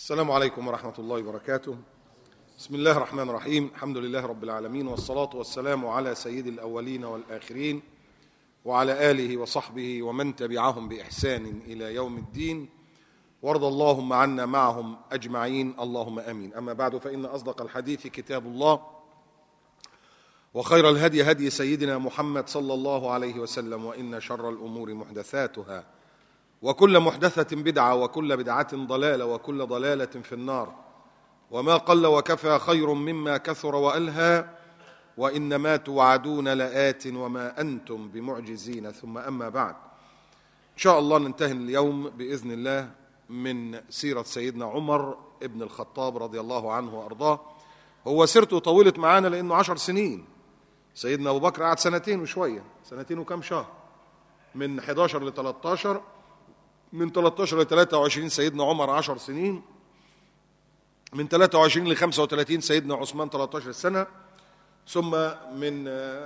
السلام عليكم ورحمة الله وبركاته بسم الله الرحمن الرحيم الحمد لله رب العالمين والصلاة والسلام على سيد الأولين والآخرين وعلى آله وصحبه ومن تبعهم بإحسان إلى يوم الدين وارض اللهم عنا معهم أجمعين اللهم آمين أما بعد فإن أصدق الحديث كتاب الله وخير الهدي هدي سيدنا محمد صلى الله عليه وسلم وإن شر الأمور محدثاتها وكل محدثة بدعة وكل بدعة ضلالة وكل ضلالة في النار وما قل وكفى خير مما كثر وألهى وإنما توعدون لآت وما أنتم بمعجزين ثم أما بعد إن شاء الله ننتهي اليوم بإذن الله من سيرة سيدنا عمر ابن الخطاب رضي الله عنه وأرضاه هو سيرته طولت معانا لأنه عشر سنين سيدنا أبو بكر قعد سنتين وشوية سنتين وكم شهر من 11 ل 13 من 13 ل 23 سيدنا عمر 10 سنين من 23 ل 35 سيدنا عثمان 13 سنة ثم من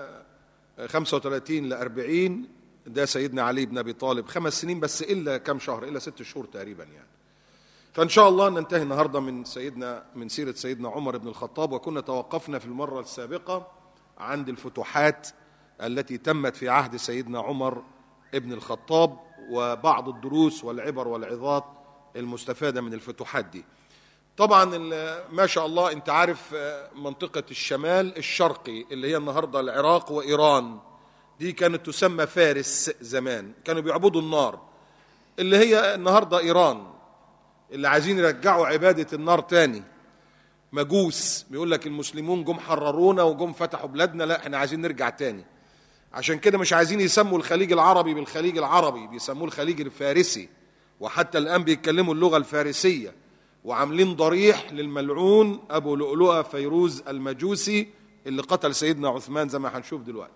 35 ل 40 ده سيدنا علي بن ابي طالب خمس سنين بس الا كم شهر الا ست شهور تقريبا يعني فان شاء الله ننتهي النهارده من سيدنا من سيره سيدنا عمر بن الخطاب وكنا توقفنا في المره السابقه عند الفتوحات التي تمت في عهد سيدنا عمر ابن الخطاب وبعض الدروس والعبر والعظات المستفاده من الفتوحات دي طبعا ما شاء الله انت عارف منطقه الشمال الشرقي اللي هي النهارده العراق وايران دي كانت تسمى فارس زمان كانوا بيعبدوا النار اللي هي النهارده ايران اللي عايزين يرجعوا عباده النار تاني مجوس بيقول لك المسلمون جم حررونا وجم فتحوا بلادنا لا احنا عايزين نرجع تاني عشان كده مش عايزين يسموا الخليج العربي بالخليج العربي بيسموه الخليج الفارسي وحتى الان بيتكلموا اللغه الفارسيه وعاملين ضريح للملعون ابو لؤلؤه فيروز المجوسي اللي قتل سيدنا عثمان زي ما هنشوف دلوقتي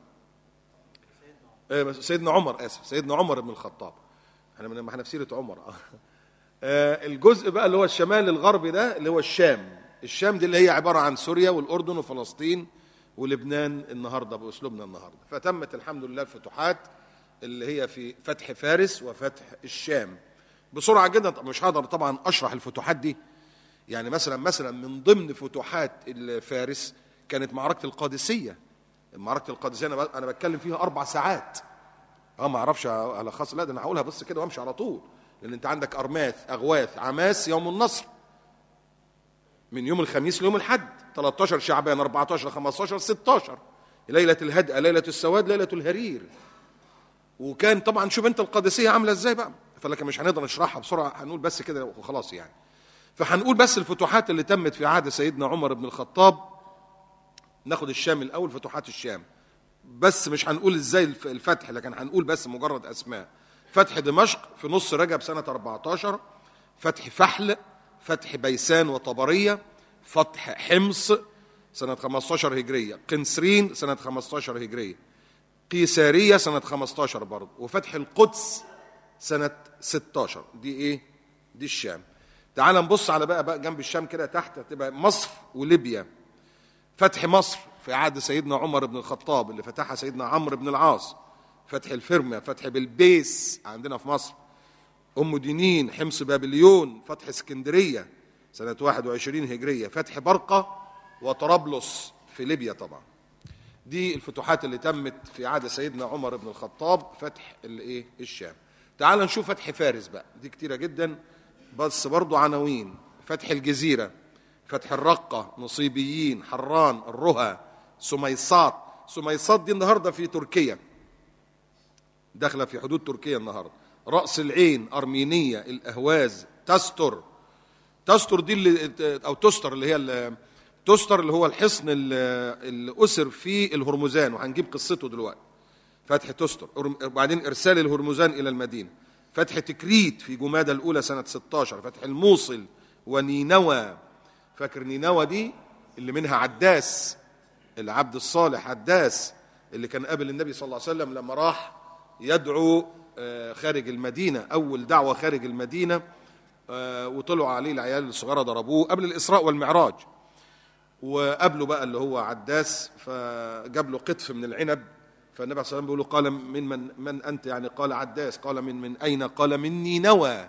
سيدنا عمر اسف سيدنا عمر بن الخطاب احنا ما احنا في سيره عمر آه الجزء بقى اللي هو الشمال الغربي ده اللي هو الشام الشام دي اللي هي عباره عن سوريا والاردن وفلسطين ولبنان النهارده باسلوبنا النهارده فتمت الحمد لله الفتوحات اللي هي في فتح فارس وفتح الشام بسرعه جدا مش هقدر طبعا اشرح الفتوحات دي يعني مثلا مثلا من ضمن فتوحات فارس كانت معركه القادسيه معركه القادسيه انا انا بتكلم فيها اربع ساعات اه ما اعرفش على خاص لا ده انا هقولها بس كده وامشي على طول لان انت عندك ارماث اغواث عماس يوم النصر من يوم الخميس ليوم الحد 13 شعبان 14 15 16 ليله الهدأ ليله السواد ليله الهرير وكان طبعا شوف انت القادسيه عامله ازاي بقى فلكن مش هنقدر نشرحها بسرعه هنقول بس كده وخلاص يعني فهنقول بس الفتوحات اللي تمت في عهد سيدنا عمر بن الخطاب ناخد الشام الاول فتوحات الشام بس مش هنقول ازاي الفتح لكن هنقول بس مجرد اسماء فتح دمشق في نص رجب سنه 14 فتح فحل فتح بيسان وطبريه فتح حمص سنه 15 هجريه قنسرين سنه 15 هجريه قيساريه سنه 15 برضه وفتح القدس سنه 16 دي ايه دي الشام تعال نبص على بقى, بقى جنب الشام كده تحت تبقى مصر وليبيا فتح مصر في عهد سيدنا عمر بن الخطاب اللي فتحها سيدنا عمرو بن العاص فتح الفرمة فتح بلبيس عندنا في مصر أم دينين حمص بابليون فتح اسكندرية سنة 21 هجرية فتح برقة وطرابلس في ليبيا طبعا دي الفتوحات اللي تمت في عهد سيدنا عمر بن الخطاب فتح الايه الشام تعال نشوف فتح فارس بقى دي كتيرة جدا بس برضو عناوين فتح الجزيرة فتح الرقة نصيبيين حران الرها سميصات سميصات دي النهاردة في تركيا داخلة في حدود تركيا النهاردة رأس العين أرمينية الأهواز تستر تستر دي اللي أو تستر اللي هي تستر اللي هو الحصن اللي أسر فيه الهرمزان وهنجيب قصته دلوقتي فتح تستر وبعدين إرسال الهرمزان إلى المدينة فتح تكريت في جمادى الأولى سنة 16 فتح الموصل ونينوى فاكر نينوى دي اللي منها عداس العبد الصالح عداس اللي كان قابل النبي صلى الله عليه وسلم لما راح يدعو خارج المدينة أول دعوة خارج المدينة وطلعوا عليه العيال الصغيرة ضربوه قبل الإسراء والمعراج وقابله بقى اللي هو عداس فجاب له قطف من العنب فالنبي صلى الله عليه وسلم بيقول له قال من من من أنت يعني قال عداس قال من من أين قال من نينوى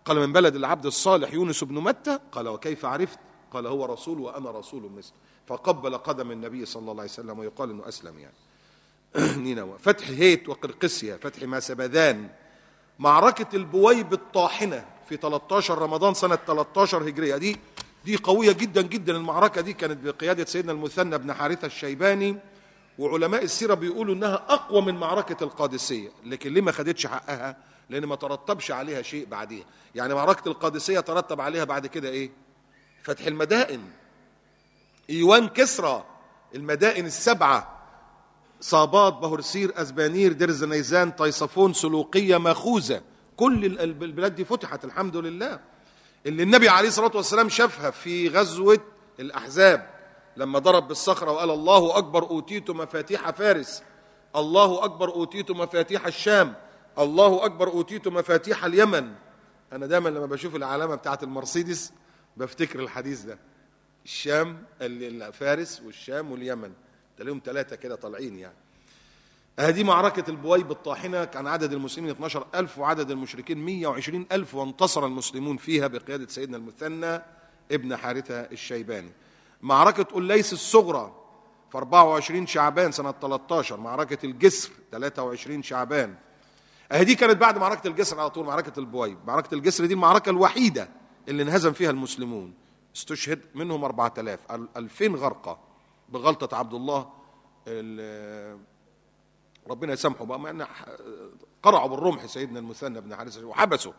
قال من بلد العبد الصالح يونس بن متى قال وكيف عرفت قال هو رسول وأنا رسول مثل فقبل قدم النبي صلى الله عليه وسلم ويقال أنه أسلم يعني نينوى فتح هيت وقرقسيا فتح ماسبذان معركة البويب الطاحنة في 13 رمضان سنة 13 هجرية دي دي قوية جدا جدا المعركة دي كانت بقيادة سيدنا المثنى بن حارثة الشيباني وعلماء السيرة بيقولوا انها اقوى من معركة القادسية لكن ليه ما خدتش حقها لان ما ترتبش عليها شيء بعديها يعني معركة القادسية ترتب عليها بعد كده ايه فتح المدائن ايوان كسرى المدائن السبعة صابات بهرسير أزبانير دير نيزان طيصفون سلوقية ماخوذة كل ال- ال- البلاد دي فتحت الحمد لله اللي النبي عليه الصلاة والسلام شافها في غزوة الأحزاب لما ضرب بالصخرة وقال الله أكبر أوتيت مفاتيح فارس الله أكبر أوتيت مفاتيح الشام الله أكبر أوتيت مفاتيح اليمن أنا دايما لما بشوف العلامة بتاعت المرسيدس بفتكر الحديث ده الشام ال- ال- فارس والشام واليمن تلاقيهم ثلاثة كده طالعين يعني هذه معركة البويب الطاحنة كان عدد المسلمين 12 ألف وعدد المشركين 120 ألف وانتصر المسلمون فيها بقيادة سيدنا المثنى ابن حارثة الشيباني معركة أليس الصغرى في 24 شعبان سنة 13 معركة الجسر 23 شعبان هذه كانت بعد معركة الجسر على طول معركة البويب معركة الجسر دي المعركة الوحيدة اللي انهزم فيها المسلمون استشهد منهم 4000 ال- 2000 غرقة بغلطة عبد الله ال- ربنا يسامحه بقى ما أن قرعوا بالرمح سيدنا المثنى بن حارثة وحبسه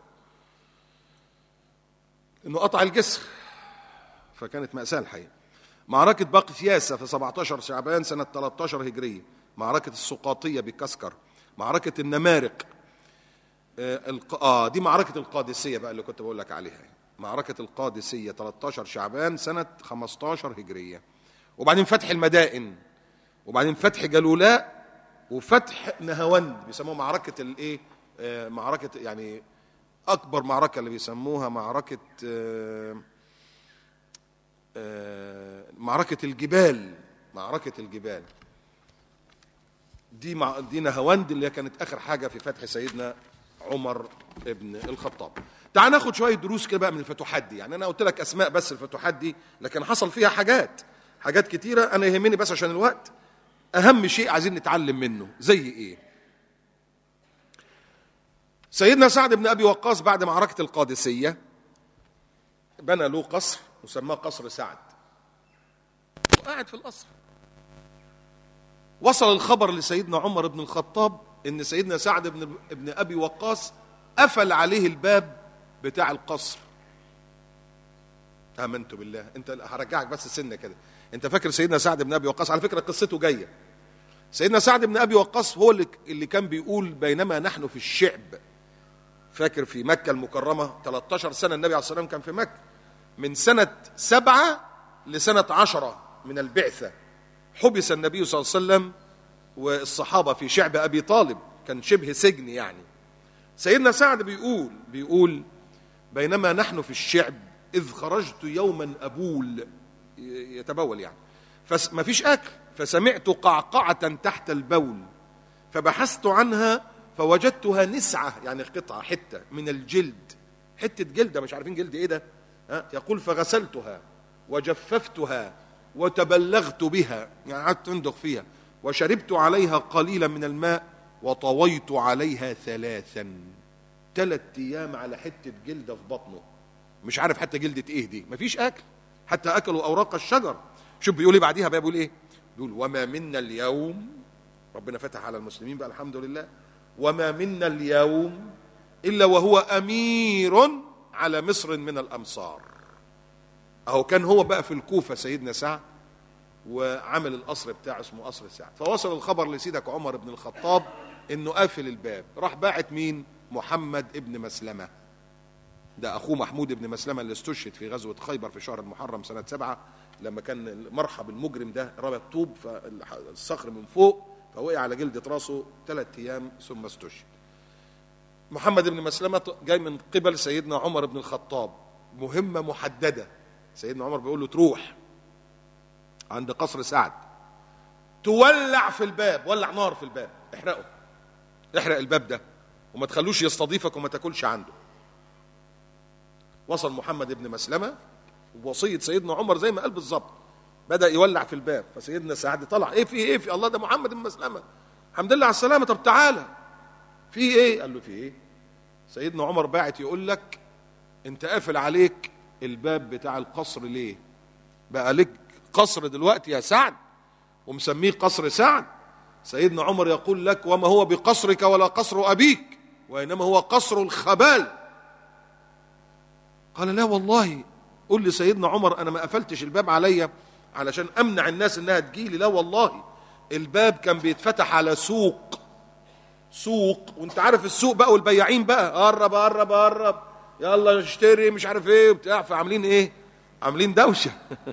انه قطع الجسر فكانت مأساة الحقيقة معركة باقي سياسة في 17 شعبان سنة 13 هجرية معركة السقاطية بكسكر معركة النمارق آه, الق... آه دي معركة القادسية بقى اللي كنت بقول لك عليها معركة القادسية 13 شعبان سنة 15 هجرية وبعدين فتح المدائن وبعدين فتح جلولاء وفتح نهاوند بيسموها معركة الايه آه معركة يعني أكبر معركة اللي بيسموها معركة آه آه معركة الجبال معركة الجبال دي مع دي نهاوند اللي كانت آخر حاجة في فتح سيدنا عمر ابن الخطاب تعال ناخد شوية دروس كده بقى من الفتوحات دي يعني أنا قلت لك أسماء بس الفتوحات دي لكن حصل فيها حاجات حاجات كتيرة أنا يهمني بس عشان الوقت أهم شيء عايزين نتعلم منه زي إيه سيدنا سعد بن أبي وقاص بعد معركة القادسية بنى له قصر وسماه قصر سعد وقاعد في القصر وصل الخبر لسيدنا عمر بن الخطاب ان سيدنا سعد بن ابن ابي وقاص قفل عليه الباب بتاع القصر امنت بالله انت هرجعك بس سنه كده انت فاكر سيدنا سعد بن ابي وقاص على فكره قصته جايه سيدنا سعد بن ابي وقاص هو اللي اللي كان بيقول بينما نحن في الشعب فاكر في مكه المكرمه 13 سنه النبي عليه الصلاه والسلام كان في مكه من سنه سبعه لسنه عشره من البعثه حبس النبي صلى الله عليه وسلم والصحابه في شعب ابي طالب كان شبه سجن يعني سيدنا سعد بيقول بيقول بينما نحن في الشعب اذ خرجت يوما ابول يتبول يعني فما فيش اكل فسمعت قعقعه تحت البول فبحثت عنها فوجدتها نسعه يعني قطعه حته من الجلد حته جلده مش عارفين جلد ايه ده ها يقول فغسلتها وجففتها وتبلغت بها يعني قعدت اندق فيها وشربت عليها قليلا من الماء وطويت عليها ثلاثا ثلاث ايام على حته جلده في بطنه مش عارف حتى جلده ايه دي مفيش اكل حتى اكلوا اوراق الشجر شوف بيقول ايه بعديها بقى بيقول ايه بيقول وما منا اليوم ربنا فتح على المسلمين بقى الحمد لله وما منا اليوم الا وهو امير على مصر من الامصار اهو كان هو بقى في الكوفه سيدنا سعد وعمل القصر بتاعه اسمه قصر سعد فوصل الخبر لسيدك عمر بن الخطاب انه قافل الباب راح باعت مين محمد ابن مسلمه ده اخوه محمود بن مسلمه اللي استشهد في غزوه خيبر في شهر المحرم سنه سبعه لما كان مرحب المجرم ده رمى الطوب فالصخر من فوق فوقع على جلدة راسه ثلاث ايام ثم استشهد محمد بن مسلمه جاي من قبل سيدنا عمر بن الخطاب مهمه محدده سيدنا عمر بيقول له تروح عند قصر سعد تولع في الباب ولع نار في الباب احرقه احرق الباب ده وما تخلوش يستضيفك وما تاكلش عنده وصل محمد بن مسلمه ووصيه سيدنا عمر زي ما قال بالظبط بدا يولع في الباب فسيدنا سعد طلع ايه في ايه في الله ده محمد بن مسلمه الحمد لله على السلامه طب تعالى في ايه قال له في ايه سيدنا عمر باعت يقول لك انت قافل عليك الباب بتاع القصر ليه بقى لك قصر دلوقتي يا سعد ومسميه قصر سعد سيدنا عمر يقول لك وما هو بقصرك ولا قصر ابيك وانما هو قصر الخبال قال لا والله قل لسيدنا عمر انا ما قفلتش الباب عليا علشان امنع الناس انها تجيلي لا والله الباب كان بيتفتح على سوق سوق وانت عارف السوق بقى والبياعين بقى قرب قرب قرب يلا اشتري مش عارف ايه وبتاع فعاملين ايه عاملين دوشه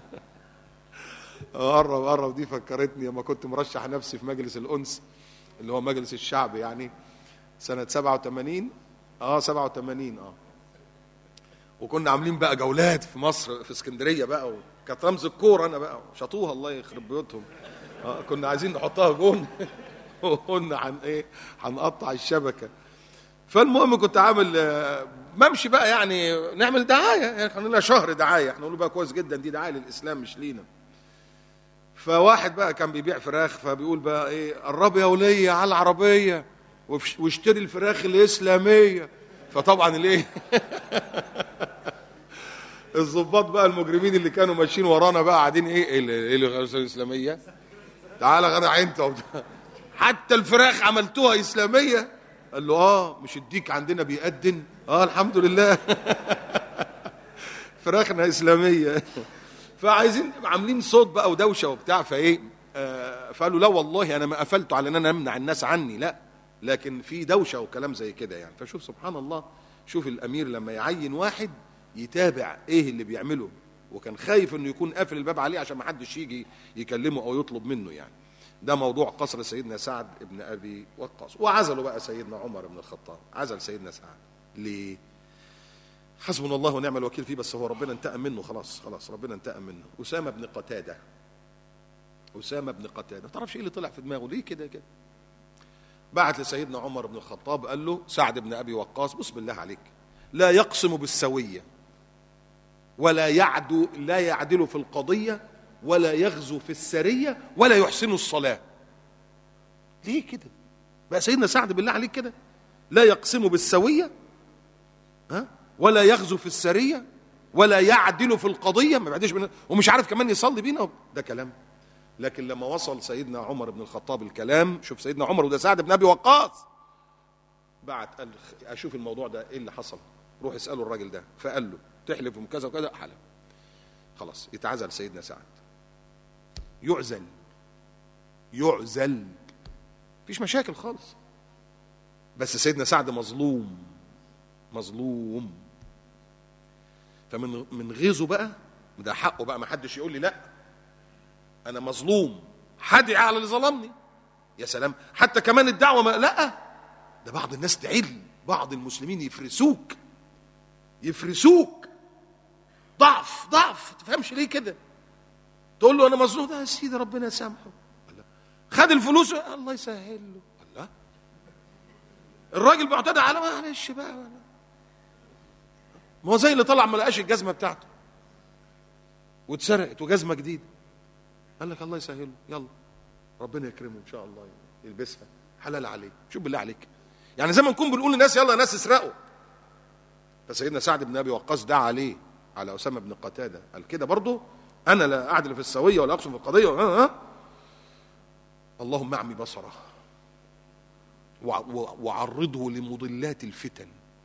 قرب قرب دي فكرتني لما كنت مرشح نفسي في مجلس الانس اللي هو مجلس الشعب يعني سنه 87 اه 87 اه وكنا عاملين بقى جولات في مصر في اسكندريه بقى وكانت رمز الكوره انا بقى شطوها الله يخرب بيوتهم آه كنا عايزين نحطها جون وقلنا عن ايه هنقطع الشبكه فالمهم كنت عامل آه، بمشي بقى يعني نعمل دعايه يعني احنا لنا شهر دعايه احنا نقول بقى كويس جدا دي دعايه للاسلام مش لينا فواحد بقى كان بيبيع فراخ فبيقول بقى ايه قرب يا وليه على العربيه وفش- واشتري الفراخ الاسلاميه فطبعا الايه الضباط بقى المجرمين اللي كانوا ماشيين ورانا بقى قاعدين ايه ايه اللي- ايه اللي غير الاسلاميه تعالى غدا انت وبتاع. حتى الفراخ عملتوها اسلاميه قال له اه مش الديك عندنا بيأذن اه الحمد لله فراخنا اسلاميه فعايزين عاملين صوت بقى ودوشه وبتاع فايه آه فقالوا لا والله انا ما قفلته على ان انا امنع الناس عني لا لكن في دوشه وكلام زي كده يعني فشوف سبحان الله شوف الامير لما يعين واحد يتابع ايه اللي بيعمله وكان خايف انه يكون قافل الباب عليه عشان ما حدش يجي يكلمه او يطلب منه يعني ده موضوع قصر سيدنا سعد ابن ابي وقاص وعزلوا بقى سيدنا عمر بن الخطاب عزل سيدنا سعد ليه حسبنا الله ونعم الوكيل فيه بس هو ربنا انتقم منه خلاص خلاص ربنا انتقم منه أسامة بن قتادة أسامة بن قتادة ما تعرفش ايه اللي طلع في دماغه ليه كده كده بعت لسيدنا عمر بن الخطاب قال له سعد بن أبي وقاص بص بالله عليك لا يقسم بالسوية ولا يعدو لا يعدل في القضية ولا يغزو في السرية ولا يحسن الصلاة ليه كده بقى سيدنا سعد بالله عليك كده لا يقسم بالسوية ها ولا يغزو في السريه ولا يعدل في القضيه ما بعدش بنا ومش عارف كمان يصلي بينا ده كلام لكن لما وصل سيدنا عمر بن الخطاب الكلام شوف سيدنا عمر وده سعد بن ابي وقاص بعت قال اشوف الموضوع ده ايه اللي حصل روح اساله الراجل ده فقال له تحلف كذا وكذا حلف خلاص يتعزل سيدنا سعد يعزل يعزل مفيش مشاكل خالص بس سيدنا سعد مظلوم مظلوم فمن من غيظه بقى ده حقه بقى ما حدش يقول لي لا انا مظلوم حدعي على اللي ظلمني يا سلام حتى كمان الدعوه ما لا ده بعض الناس تعل بعض المسلمين يفرسوك يفرسوك ضعف ضعف تفهمش ليه كده تقول له انا مظلوم ده يا سيدي ربنا يسامحه الله. خد الفلوس الله يسهل له الله الراجل معتدى على معلش بقى ولا ما هو زي اللي طلع ما لقاش الجزمه بتاعته واتسرقت وجزمه جديده قال لك الله يسهله يلا ربنا يكرمه ان شاء الله يلبسها حلال عليه شوف بالله عليك يعني زي ما نكون بنقول للناس يلا يا ناس اسرقوا فسيدنا سعد بن ابي وقاص دعا عليه على اسامه بن قتاده قال كده برضه انا لا اعدل في السويه ولا اقسم في القضيه ها ها اللهم اعمي بصره وع- وع- وعرضه لمضلات الفتن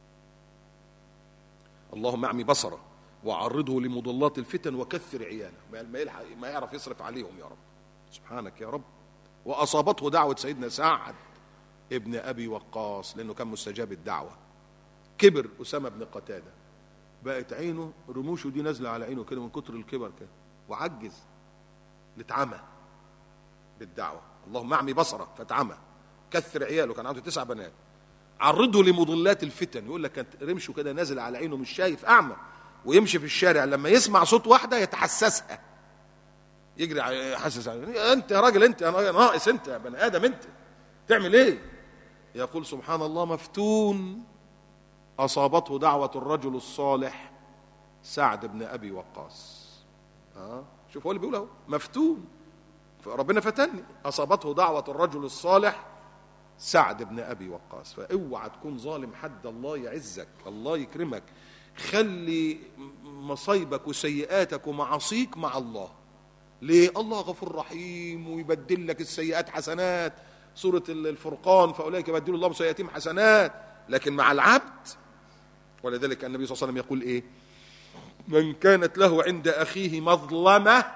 اللهم اعمي بصره وعرضه لمضلات الفتن وكثر عياله ما ما يلحق ما يعرف يصرف عليهم يا رب سبحانك يا رب واصابته دعوه سيدنا سعد ابن ابي وقاص لانه كان مستجاب الدعوه كبر اسامه بن قتاده بقت عينه رموشه دي نازله على عينه كده من كتر الكبر كده وعجز لاتعمى بالدعوه اللهم اعمي بصره فاتعمى كثر عياله كان عنده تسع بنات عرضه لمضلات الفتن يقول لك كانت رمشه كده نازل على عينه مش شايف اعمى ويمشي في الشارع لما يسمع صوت واحده يتحسسها يجري على- يحسس عليه انت يا راجل انت يا راجل ناقص انت يا بني ادم انت تعمل ايه يقول سبحان الله مفتون اصابته دعوه الرجل الصالح سعد بن ابي وقاص اه شوف هو اللي بيقول اهو مفتون فربنا فتني اصابته دعوه الرجل الصالح سعد بن ابي وقاص فاوعى تكون ظالم حد الله يعزك الله يكرمك خلي مصايبك وسيئاتك ومعاصيك مع الله ليه الله غفور رحيم ويبدل لك السيئات حسنات سورة الفرقان فأولئك يبدل الله سيئاتهم حسنات لكن مع العبد ولذلك النبي صلى الله عليه وسلم يقول ايه من كانت له عند أخيه مظلمة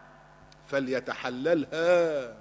فليتحللها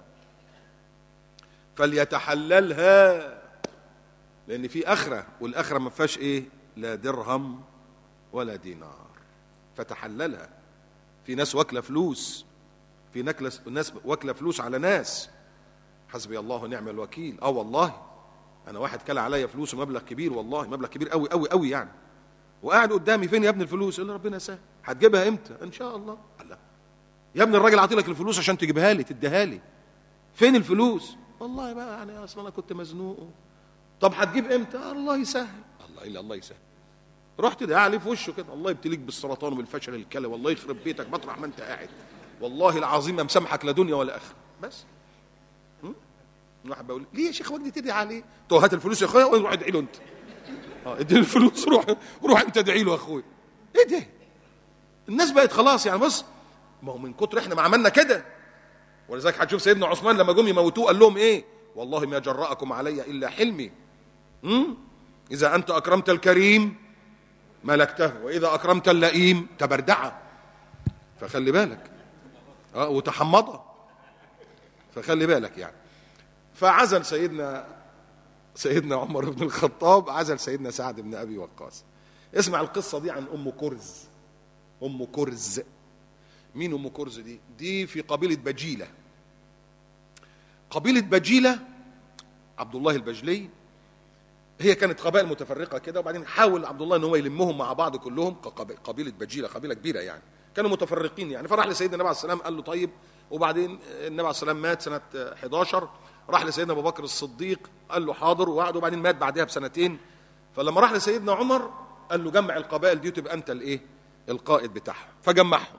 فليتحللها لأن في آخرة والآخرة ما فيهاش إيه لا درهم ولا دينار فتحللها في ناس واكلة فلوس في نكلس ناس واكلة فلوس على ناس حسبي الله ونعم الوكيل اه والله انا واحد كل عليا فلوس مبلغ كبير والله مبلغ كبير قوي قوي قوي يعني وقاعد قدامي فين يا ابن الفلوس يقول لي ربنا يسهل هتجيبها امتى ان شاء الله الله يا ابن الراجل عاطي لك الفلوس عشان تجيبها لي تديها لي فين الفلوس والله بقى يعني اصلا انا كنت مزنوق طب هتجيب امتى آه الله يسهل الله الا الله يسهل رحت ده عليه في وشه كده الله يبتليك بالسرطان وبالفشل الكلى والله يخرب بيتك مطرح ما انت قاعد والله العظيم ما مسامحك لا دنيا ولا اخره بس واحد بقول ليه يا شيخ وجدي تدعي عليه؟ تو هات الفلوس يا اخويا وروح ادعي له انت. اه ادي الفلوس روح روح انت ادعي له يا اخويا. ايه ده؟ الناس بقت خلاص يعني بص ما هو من كتر احنا ما عملنا كده ولذلك هتشوف سيدنا عثمان لما جم يموتوه قال لهم ايه؟ والله ما جرأكم علي الا حلمي. امم اذا انت اكرمت الكريم ملكته واذا اكرمت اللئيم تبردعه. فخلي بالك. اه وتحمضه. فخلي بالك يعني. فعزل سيدنا سيدنا عمر بن الخطاب عزل سيدنا سعد بن ابي وقاص اسمع القصه دي عن ام كرز ام كرز مين ام كرز دي دي في قبيله بجيله قبيله بجيله عبد الله البجلي هي كانت قبائل متفرقه كده وبعدين حاول عبد الله ان هو يلمهم مع بعض كلهم قبيله بجيله قبيله كبيره يعني كانوا متفرقين يعني فراح لسيدنا النبي عليه السلام قال له طيب وبعدين النبي عليه السلام مات سنه 11 راح لسيدنا ابو بكر الصديق قال له حاضر وقعد وبعدين مات بعدها بسنتين فلما راح لسيدنا عمر قال له جمع القبائل دي وتبقى انت الايه القائد بتاعهم فجمعهم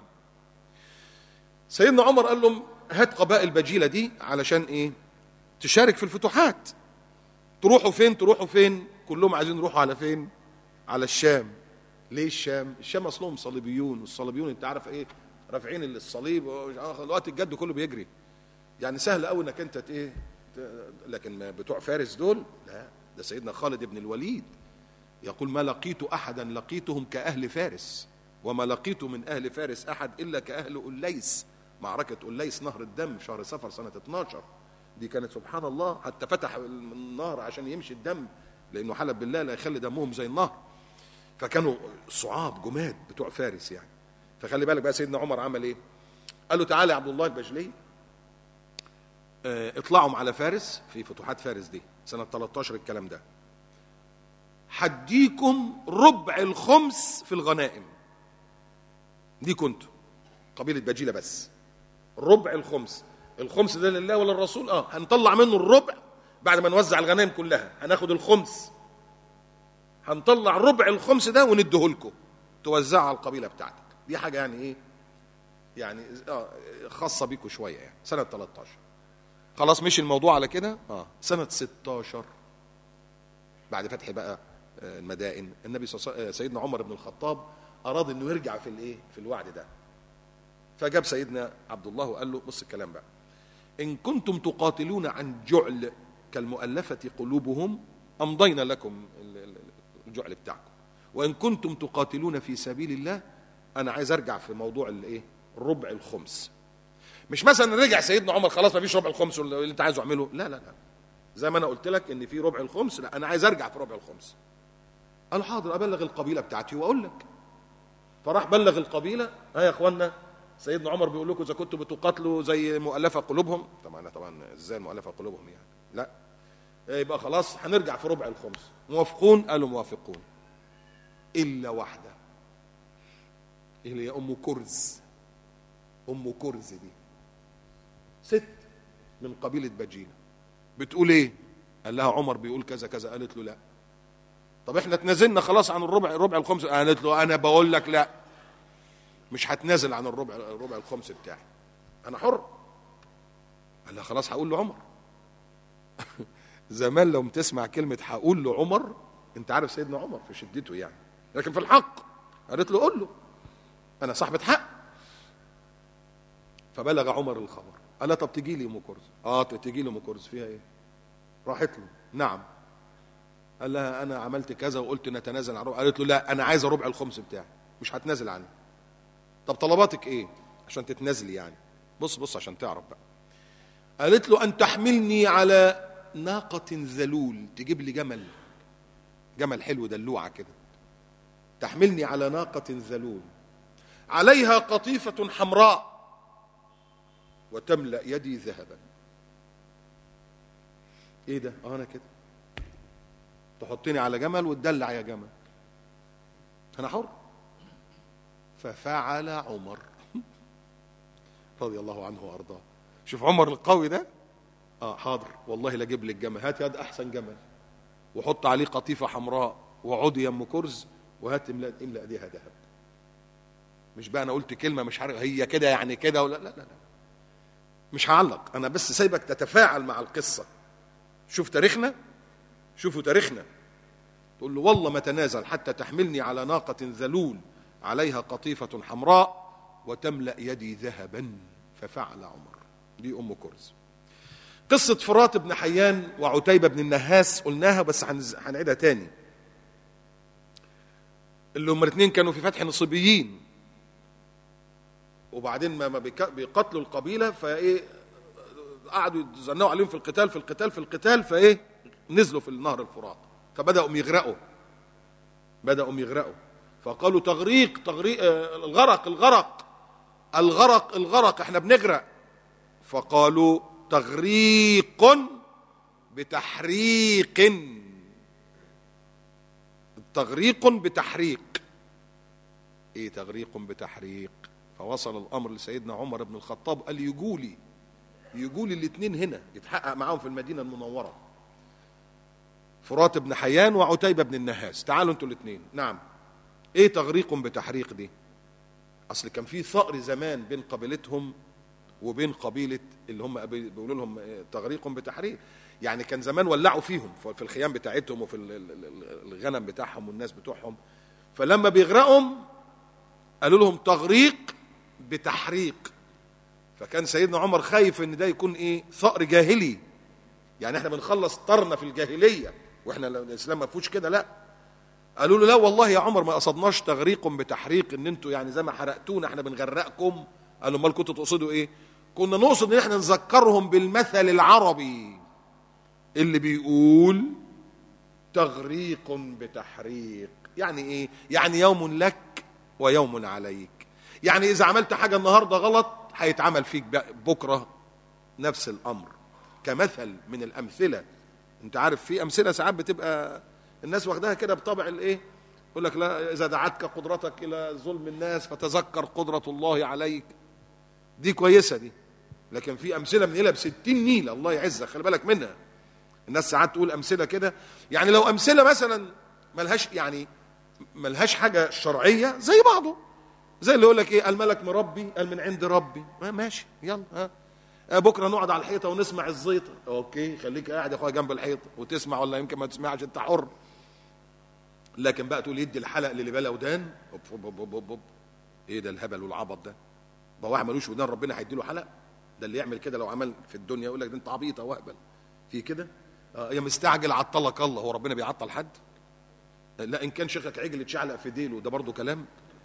سيدنا عمر قال لهم هات قبائل بجيله دي علشان ايه تشارك في الفتوحات تروحوا فين تروحوا فين كلهم عايزين يروحوا على فين على الشام ليه الشام الشام اصلهم صليبيون والصليبيون انت عارف ايه رافعين الصليب الوقت الجد كله بيجري يعني سهل قوي انك انت ايه لكن بتوع فارس دول لا ده سيدنا خالد بن الوليد يقول ما لقيت احدا لقيتهم كاهل فارس وما لقيت من اهل فارس احد الا كاهل الليس معركه الليس نهر الدم في شهر صفر سنه 12 دي كانت سبحان الله حتى فتح النهر عشان يمشي الدم لانه حلف بالله لا يخلي دمهم زي النهر فكانوا صعاب جماد بتوع فارس يعني فخلي بالك بقى سيدنا عمر عمل ايه قال له تعالى يا عبد الله البجلي اطلعوا على فارس في فتوحات فارس دي سنة 13 الكلام ده حديكم ربع الخمس في الغنائم دي كنتوا قبيلة بجيلة بس ربع الخمس الخمس ده لله ولا الرسول اه هنطلع منه الربع بعد ما نوزع الغنائم كلها هناخد الخمس هنطلع ربع الخمس ده ونديه لكم توزعوا على القبيلة بتاعتك دي حاجة يعني ايه يعني آه خاصة بيكم شوية يعني سنة 13 خلاص مشي الموضوع على كده اه سنة 16 بعد فتح بقى المدائن النبي صلى سيدنا عمر بن الخطاب أراد أنه يرجع في الإيه في الوعد ده فجاب سيدنا عبد الله وقال له بص الكلام بقى إن كنتم تقاتلون عن جعل كالمؤلفة قلوبهم أمضينا لكم الجعل بتاعكم وإن كنتم تقاتلون في سبيل الله أنا عايز أرجع في موضوع الإيه الربع الخمس مش مثلا رجع سيدنا عمر خلاص ما فيش ربع الخمس اللي انت عايزه اعمله لا لا لا زي ما انا قلت لك ان في ربع الخمس لا انا عايز ارجع في ربع الخمس قال حاضر ابلغ القبيله بتاعتي واقول لك فراح بلغ القبيله ها يا اخوانا سيدنا عمر بيقول لكم اذا كنتوا بتقاتلوا زي مؤلفه قلوبهم طبعا طبعا ازاي المؤلفه قلوبهم يعني لا يبقى خلاص هنرجع في ربع الخمس موافقون قالوا موافقون الا واحده اللي هي ام كرز ام كرز دي ست من قبيلة بجيلة بتقول ايه قال لها عمر بيقول كذا كذا قالت له لا طب احنا اتنازلنا خلاص عن الربع الربع الخمس قالت له انا بقول لك لا مش هتنازل عن الربع الربع الخمس بتاعي انا حر قال لها خلاص هقول لعمر زمان لو تسمع كلمة هقول لعمر انت عارف سيدنا عمر في شدته يعني لكن في الحق قالت له قول له انا صاحبة حق فبلغ عمر الخبر قال لها طب تجي لي ام كرز اه تجي لي ام كرز فيها ايه راحت له نعم قال لها انا عملت كذا وقلت نتنازل عن ربع قالت له لا انا عايزه ربع الخمس بتاعي مش هتنازل عنه طب طلباتك ايه عشان تتنازلي يعني بص بص عشان تعرف بقى قالت له ان تحملني على ناقة ذلول تجيب لي جمل جمل حلو دلوعة كده تحملني على ناقة ذلول عليها قطيفة حمراء وتملأ يدي ذهبا ايه ده اه انا كده تحطني على جمل وتدلع يا جمل انا حر ففعل عمر رضي الله عنه وارضاه شوف عمر القوي ده اه حاضر والله لا اجيب لك جمل هات يد احسن جمل وحط عليه قطيفه حمراء وعضي ام كرز وهات املا املا ايديها ذهب مش بقى انا قلت كلمه مش عارف هي كده يعني كده ولا لا لا لا مش هعلق انا بس سايبك تتفاعل مع القصه شوف تاريخنا شوفوا تاريخنا تقول له والله ما تنازل حتى تحملني على ناقة ذلول عليها قطيفة حمراء وتملأ يدي ذهبا ففعل عمر دي أم كرز قصة فرات بن حيان وعتيبة بن النهاس قلناها بس هنعيدها تاني اللي هم الاثنين كانوا في فتح نصيبيين وبعدين ما بيقتلوا القبيلة فايه قعدوا يزنقوا عليهم في القتال في القتال في القتال فايه نزلوا في النهر الفرات فبداوا يغرقوا بداوا يغرقوا فقالوا تغريق تغريق آه الغرق الغرق الغرق الغرق احنا بنغرق فقالوا تغريق بتحريق تغريق بتحريق ايه تغريق بتحريق فوصل الامر لسيدنا عمر بن الخطاب قال يجولي يجولي الاثنين هنا يتحقق معاهم في المدينه المنوره فرات بن حيان وعتيبة بن النهاس تعالوا انتوا الاثنين نعم ايه تغريق بتحريق دي اصل كان في ثأر زمان بين قبيلتهم وبين قبيلة اللي هم بيقولوا لهم تغريق بتحريق يعني كان زمان ولعوا فيهم في الخيام بتاعتهم وفي الغنم بتاعهم والناس بتوعهم فلما بيغرقهم قالوا لهم تغريق بتحريق فكان سيدنا عمر خايف ان ده يكون ايه ثأر جاهلي يعني احنا بنخلص طرنا في الجاهليه واحنا الاسلام ما فيهوش كده لا قالوا له لا والله يا عمر ما قصدناش تغريق بتحريق ان انتوا يعني زي ما حرقتونا احنا بنغرقكم قالوا امال كنتوا تقصدوا ايه كنا نقصد ان احنا نذكرهم بالمثل العربي اللي بيقول تغريق بتحريق يعني ايه يعني يوم لك ويوم عليك يعني اذا عملت حاجه النهارده غلط هيتعمل فيك بكره نفس الامر كمثل من الامثله انت عارف في امثله ساعات بتبقى الناس واخداها كده بطبع الايه يقول لك لا اذا دعتك قدرتك الى ظلم الناس فتذكر قدره الله عليك دي كويسه دي لكن في امثله من هنا ب 60 نيله الله يعزك خلي بالك منها الناس ساعات تقول امثله كده يعني لو امثله مثلا ملهاش يعني ملهاش حاجه شرعيه زي بعضه زي اللي يقول لك ايه الملك مربي قال من عند ربي ماشي يلا ها بكره نقعد على الحيطه ونسمع الزيطه اوكي خليك قاعد يا اخويا جنب الحيطه وتسمع ولا يمكن ما تسمعش انت حر لكن بقى تقول يدي الحلق للي بلا ودان أوب أوب أوب أوب. ايه ده الهبل والعبط ده ده واحد ملوش ودان ربنا هيدي له حلق ده اللي يعمل كده لو عمل في الدنيا يقول لك ده انت عبيط او اهبل في كده آه يا مستعجل عطلك الله هو ربنا بيعطل حد لا ان كان شيخك عجل اتشعلق في ديله ده برضه كلام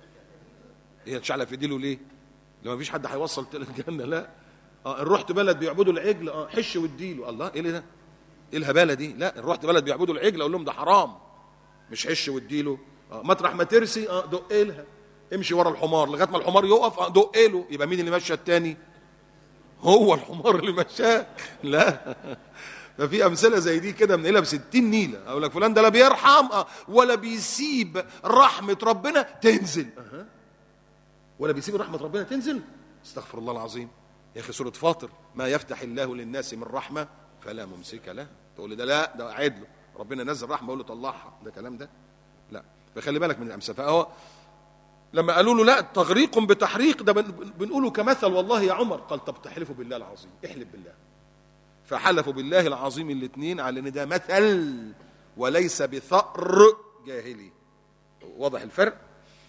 ايه اتشعلق في ديله ليه لما مفيش حد هيوصل الجنه لا اه ان رحت بلد بيعبدوا العجل اه حش واديله الله ايه ده ايه الهباله دي لا ان رحت بلد بيعبدوا العجل اقول لهم ده حرام مش حش واديله اه مطرح ما ترسي اه دق لها امشي ورا الحمار لغايه ما الحمار يقف اه دق له يبقى مين اللي مشى التاني هو الحمار اللي مشاه لا ففي امثله زي دي كده بنقلها ب 60 نيله اقول لك فلان ده لا بيرحم اه ولا بيسيب رحمه ربنا تنزل أه. ولا بيسيب رحمه ربنا تنزل استغفر الله العظيم يا اخي سوره فاطر ما يفتح الله للناس من رحمه فلا ممسك له تقول لي ده لا ده عدله ربنا نزل رحمه يقول له طلعها ده كلام ده لا فخلي بالك من الامثله فهو لما قالوا له لا تغريق بتحريق ده بن- بنقوله كمثل والله يا عمر قال طب تحلفوا بالله العظيم احلف بالله فحلفوا بالله العظيم الاثنين على ان ده مثل وليس بثأر جاهلي واضح الفرق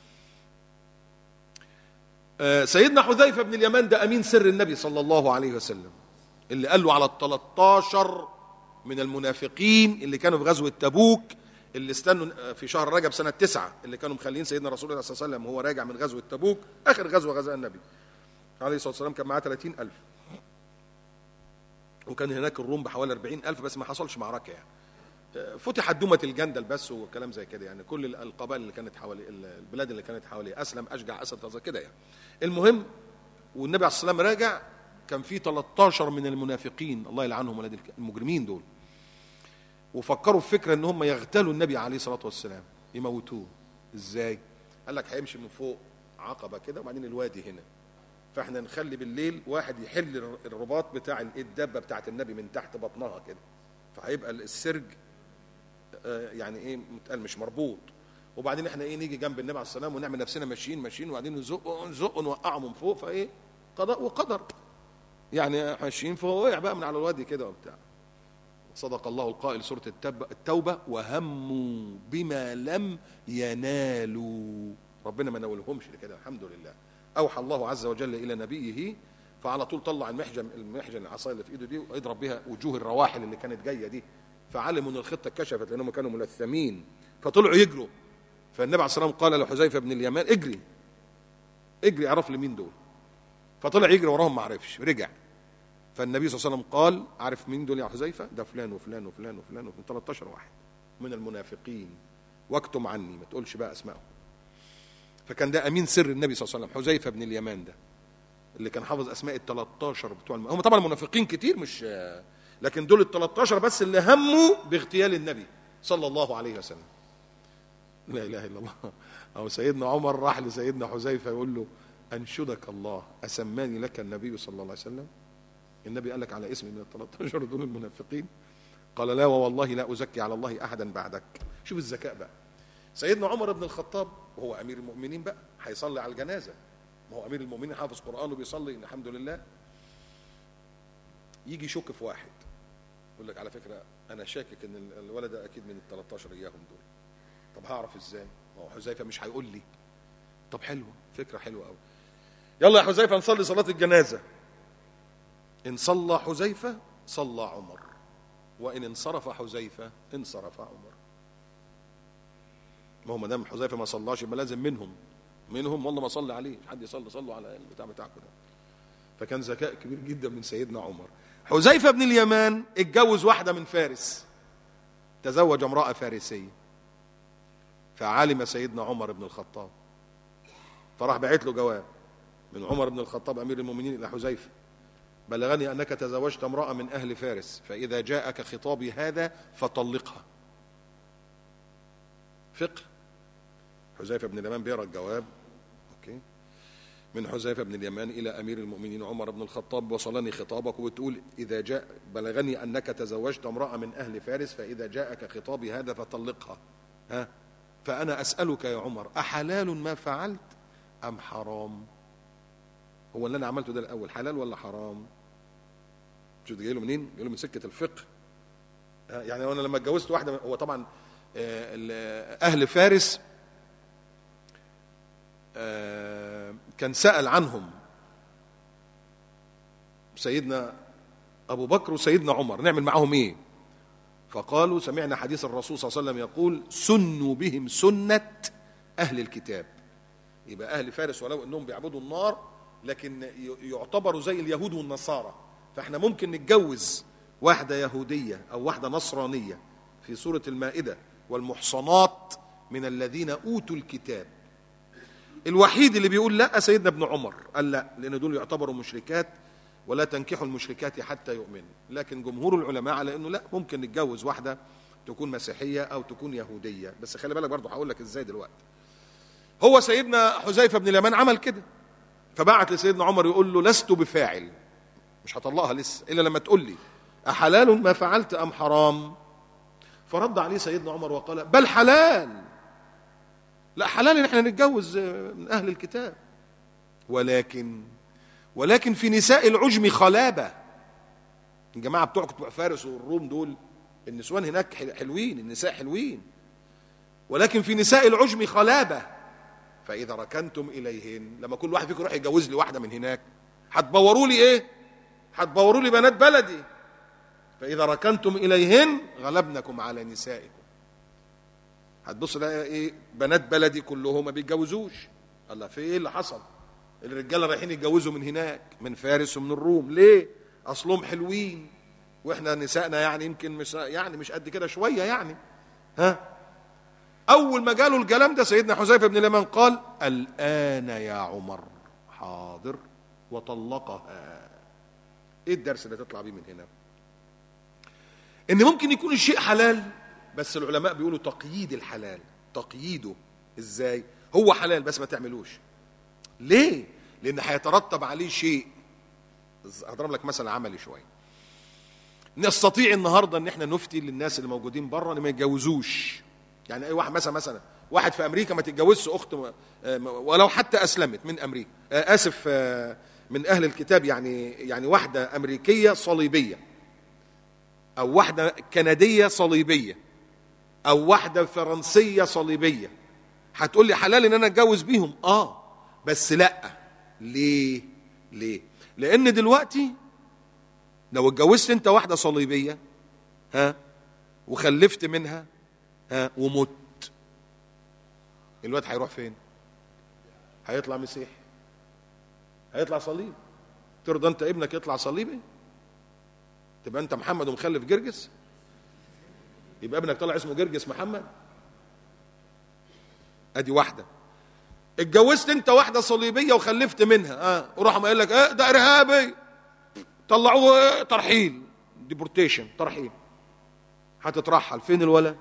آه، سيدنا حذيفة بن اليمان ده أمين سر النبي صلى الله عليه وسلم اللي قال له على ال 13 من المنافقين اللي كانوا في غزوة تبوك اللي استنوا آه، في شهر رجب سنة تسعة اللي كانوا مخلين سيدنا رسول الله صلى الله عليه وسلم وهو راجع من غزوة تبوك آخر غزوة غزاها النبي عليه الصلاة والسلام كان معاه 30 ألف وكان هناك الروم بحوالي 40 ألف بس ما حصلش معركة يعني فتحت دومة الجندل بس وكلام زي كده يعني كل القبائل اللي كانت حوالي البلاد اللي كانت حواليه اسلم اشجع اسد غزا كده يعني المهم والنبي عليه الصلاه والسلام راجع كان في 13 من المنافقين الله يلعنهم ولاد الك- المجرمين دول وفكروا في فكره ان هم يغتالوا النبي عليه الصلاه والسلام يموتوه ازاي قال لك هيمشي من فوق عقبه كده وبعدين الوادي هنا فاحنا نخلي بالليل واحد يحل الر- الرباط بتاع ال- الدبه بتاعت النبي من تحت بطنها كده فهيبقى السرج آه، يعني ايه متقال مش مربوط وبعدين احنا ايه نيجي جنب النبي عليه السلام ونعمل نفسنا ماشيين ماشيين وبعدين نزق نزق نوقعه من فوق فايه قضاء وقدر يعني ماشيين فهو وقع بقى من على الوادي كده وبتاع صدق الله القائل سورة التوبة, التوبة وهموا بما لم ينالوا ربنا ما نولهمش لكده الحمد لله أوحى الله عز وجل إلى نبيه فعلى طول طلع المحجن المحجن العصاية اللي في إيده دي ويضرب بها وجوه الرواحل اللي كانت جاية دي فعلموا ان الخطه اتكشفت لانهم كانوا ملثمين فطلعوا يجروا فالنبي عليه الصلاه والسلام قال لحذيفه بن اليمان اجري اجري اعرف لي مين دول فطلع يجري وراهم ما عرفش رجع فالنبي صلى الله عليه وسلم قال عارف مين دول يا حذيفه ده فلان وفلان وفلان وفلان وفلان 13 واحد من المنافقين واكتم عني ما تقولش بقى اسمائهم فكان ده امين سر النبي صلى الله عليه وسلم حذيفه بن اليمان ده اللي كان حافظ اسماء ال 13 بتوع الم... هم طبعا المنافقين كتير مش لكن دول ال 13 بس اللي هموا باغتيال النبي صلى الله عليه وسلم لا اله الا الله او سيدنا عمر راح لسيدنا حذيفه يقول له انشدك الله اسماني لك النبي صلى الله عليه وسلم النبي قال لك على اسمي من ال 13 دول المنافقين قال لا والله لا ازكي على الله احدا بعدك شوف الذكاء بقى سيدنا عمر بن الخطاب وهو امير المؤمنين بقى هيصلي على الجنازه ما هو امير المؤمنين حافظ قران وبيصلي الحمد لله يجي يشك في واحد يقول لك على فكره انا شاكك ان ال- الولد ده اكيد من ال 13 اياهم دول طب هعرف ازاي؟ ما هو حذيفه مش هيقول لي طب حلوه فكره حلوه قوي يلا يا حذيفه نصلي صلاه الجنازه ان صلى حذيفه صلى عمر وان انصرف حذيفه انصرف عمر ما هو ما دام حذيفه ما صلاش يبقى لازم منهم منهم والله ما صلي عليه مش حد يصلي صلوا على البتاع بتاعكم ده فكان ذكاء كبير جدا من سيدنا عمر حذيفه بن اليمان اتجوز واحده من فارس تزوج امراه فارسيه فعلم سيدنا عمر بن الخطاب فراح بعت له جواب من عمر بن الخطاب امير المؤمنين الى حذيفه بلغني انك تزوجت امراه من اهل فارس فاذا جاءك خطابي هذا فطلقها فقه حذيفه بن اليمان بيقرا الجواب اوكي من حذيفه بن اليمان الى امير المؤمنين عمر بن الخطاب وصلني خطابك وبتقول اذا جاء بلغني انك تزوجت امراه من اهل فارس فاذا جاءك خطابي هذا فطلقها ها فانا اسالك يا عمر احلال ما فعلت ام حرام هو اللي انا عملته ده الاول حلال ولا حرام شوف ده جاي له منين جاي له من سكه الفقه ها، يعني انا لما اتجوزت واحده هو طبعا آه، ال- اهل فارس آه، كان سأل عنهم سيدنا أبو بكر وسيدنا عمر نعمل معهم إيه فقالوا سمعنا حديث الرسول صلى الله عليه وسلم يقول سنوا بهم سنة أهل الكتاب يبقى أهل فارس ولو أنهم بيعبدوا النار لكن ي- يعتبروا زي اليهود والنصارى فاحنا ممكن نتجوز واحدة يهودية أو واحدة نصرانية في سورة المائدة والمحصنات من الذين أوتوا الكتاب الوحيد اللي بيقول لا سيدنا ابن عمر قال لا لان دول يعتبروا مشركات ولا تنكحوا المشركات حتى يؤمنوا لكن جمهور العلماء على انه لا ممكن نتجوز واحده تكون مسيحيه او تكون يهوديه بس خلي بالك برضه هقول لك ازاي دلوقتي هو سيدنا حذيفه بن اليمان عمل كده فبعت لسيدنا عمر يقول له لست بفاعل مش هطلقها لسه الا لما تقول لي احلال ما فعلت ام حرام فرد عليه سيدنا عمر وقال بل حلال لا حلال ان احنا نتجوز من اهل الكتاب ولكن ولكن في نساء العجم خلابه الجماعه بتوع بتوع فارس والروم دول النسوان هناك حلوين النساء حلوين ولكن في نساء العجم خلابه فاذا ركنتم اليهن لما كل واحد فيكم يروح يتجوز لي واحده من هناك هتبوروا لي ايه هتبوروا لي بنات بلدي فاذا ركنتم اليهن غلبنكم على نسائكم هتبص تلاقي ايه بنات بلدي كلهم ما بيتجوزوش الله في ايه اللي حصل الرجاله رايحين يتجوزوا من هناك من فارس ومن الروم ليه اصلهم حلوين واحنا نسائنا يعني يمكن مش يعني مش قد كده شويه يعني ها اول ما قالوا الكلام ده سيدنا حذيفه بن اليمان قال الان يا عمر حاضر وطلقها ايه الدرس اللي تطلع بيه من هنا ان ممكن يكون الشيء حلال بس العلماء بيقولوا تقييد الحلال تقييده ازاي هو حلال بس ما تعملوش ليه لان هيترتب عليه شيء هضرب لك مثلا عملي شويه نستطيع النهارده ان احنا نفتي للناس اللي موجودين بره ان ما يتجوزوش يعني اي واحد مثلا مثلا واحد في امريكا ما تتجوزش اخت ولو حتى اسلمت من امريكا اسف من اهل الكتاب يعني يعني واحده امريكيه صليبيه او واحده كنديه صليبيه او واحده فرنسيه صليبيه هتقول لي حلال ان انا اتجوز بيهم اه بس لا ليه ليه لان دلوقتي لو اتجوزت انت واحده صليبيه ها وخلفت منها ها ومت الواد هيروح فين هيطلع مسيحي هيطلع صليب ترضى انت ابنك يطلع صليبي تبقى انت محمد ومخلف جرجس يبقى ابنك طلع اسمه جرجس محمد ادي واحده اتجوزت انت واحده صليبيه وخلفت منها اه وراح قايل لك اه ده ارهابي طلعوه اه ترحيل ديبورتيشن ترحيل هتترحل فين الولد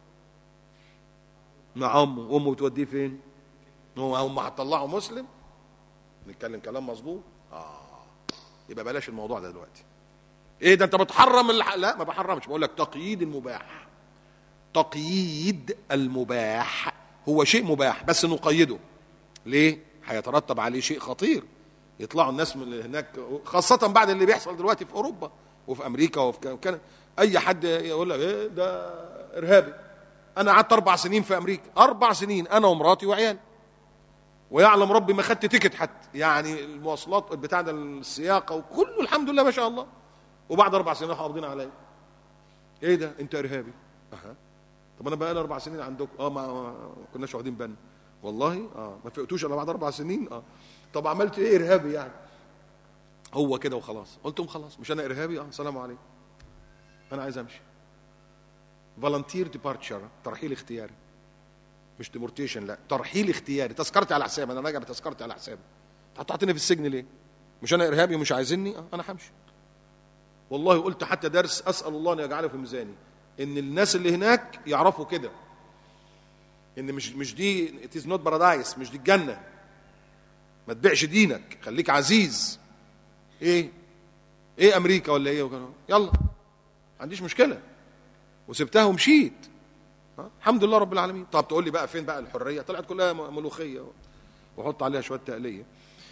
مع امه امه بتوديه فين هو هم هتطلعه مسلم نتكلم كلام مظبوط اه يبقى بلاش الموضوع ده دلوقتي ايه ده انت بتحرم الح... لا ما بحرمش بقول لك تقييد المباح تقييد المباح هو شيء مباح بس نقيده ليه هيترتب عليه شيء خطير يطلعوا الناس من هناك خاصة بعد اللي بيحصل دلوقتي في أوروبا وفي أمريكا وفي كندا أي حد يقول لك إيه ده إرهابي أنا قعدت أربع سنين في أمريكا أربع سنين أنا ومراتي وعيالي ويعلم ربي ما خدت تيكت حتى يعني المواصلات بتاع ده السياقة وكله الحمد لله ما شاء الله وبعد أربع سنين راحوا قابضين عليا إيه ده أنت إرهابي أها طب أنا بقى لي أربع سنين عندكم أه ما, ما كناش واخدين بالنا والله اه ما فقتوش الا بعد اربع سنين اه طب عملت ايه ارهابي يعني هو كده وخلاص قلت لهم خلاص مش انا ارهابي اه سلام عليكم انا عايز امشي فالنتير ديبارتشر ترحيل اختياري مش ديبورتيشن لا ترحيل اختياري تذكرتي على حسابي انا راجع بتذكرتي على حسابي هتحطني في السجن ليه مش انا ارهابي ومش عايزيني اه انا همشي والله قلت حتى درس اسال الله ان يجعله في ميزاني ان الناس اللي هناك يعرفوا كده ان مش مش دي ات از نوت بارادايس مش دي الجنه ما تبيعش دينك خليك عزيز ايه ايه امريكا ولا ايه وكان يلا ما عنديش مشكله وسبتها ومشيت ها؟ الحمد لله رب العالمين طب تقول لي بقى فين بقى الحريه طلعت كلها ملوخيه وحط عليها شويه تقليه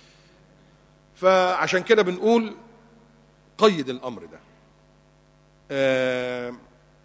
فعشان كده بنقول قيد الامر ده آه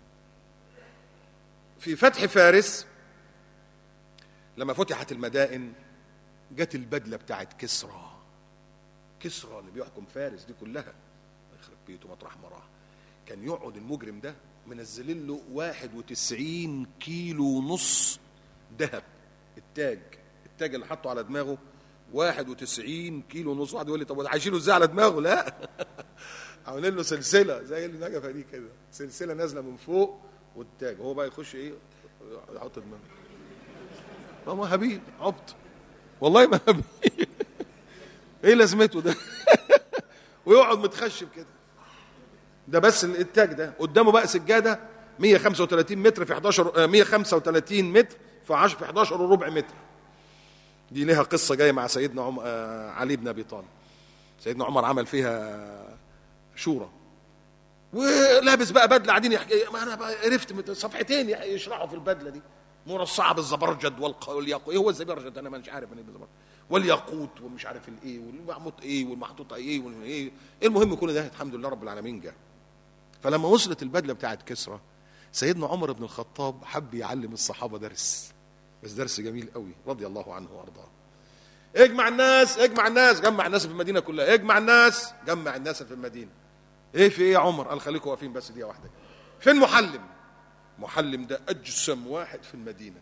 في فتح فارس لما فتحت المدائن جت البدلة بتاعت كسرى كسرى اللي بيحكم فارس دي كلها يخرب بيته مطرح ما راح كان يقعد المجرم ده منزلين له 91 كيلو ونص ذهب التاج التاج اللي حطه على دماغه 91 كيلو ونص واحد يقول لي طب هيشيله ازاي على دماغه لا عاملين له سلسله زي اللي نجفه دي كده سلسله نازله من فوق والتاج هو بقى يخش ايه يحط دماغه ما هو هبيل عبط والله ما هبيل ايه لازمته ده ويقعد متخشب كده ده بس التاج ده قدامه بقى سجاده 135 متر في 11 135 متر في 10 في 11 وربع متر دي ليها قصه جايه مع سيدنا عم... علي بن ابي طالب سيدنا عمر عمل فيها شورى ولابس بقى بدله قاعدين يحكي ما انا بقى عرفت صفحتين يشرحوا في البدله دي مرصعه بالزبرجد والق- والياقوت ايه هو الزبرجد انا مش عارف انا ايه بالزبرجد والياقوت ومش عارف الايه والمعموط ايه والمحطوطه ايه والايه المهم كل ده الحمد لله رب العالمين جه فلما وصلت البدله بتاعت كسرى سيدنا عمر بن الخطاب حب يعلم الصحابه درس بس درس جميل قوي رضي الله عنه وارضاه اجمع الناس اجمع الناس جمع الناس في المدينه كلها اجمع الناس جمع الناس في المدينه ايه في ايه يا عمر قال خليكم واقفين بس دقيقه واحده فين محلم محلم ده اجسم واحد في المدينه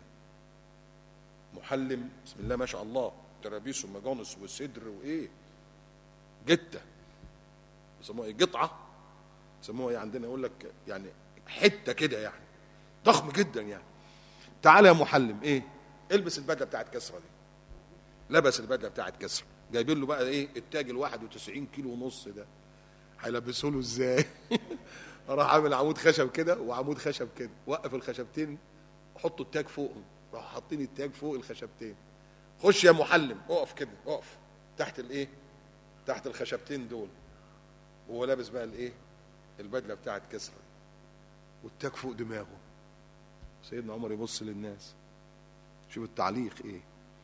محلم بسم الله ما شاء الله ترابيس ومجانس وصدر وايه جته بيسموها ايه قطعه بيسموها ايه عندنا يقول لك يعني حته كده يعني ضخم جدا يعني تعالى يا محلم ايه البس البدله بتاعت كسرى دي لبس البدله بتاعت كسرى جايبين له بقى ايه التاج ال 91 كيلو ونص ده هيلبسه له ازاي راح عامل عمود خشب كده وعمود خشب كده وقف الخشبتين حطوا التاج فوقهم راحوا حاطين التاج فوق الخشبتين خش يا محلم اقف كده اقف تحت الايه تحت الخشبتين دول وهو لابس بقى الايه البدله بتاعت كسرى والتاج فوق دماغه سيدنا عمر يبص للناس شوف التعليق ايه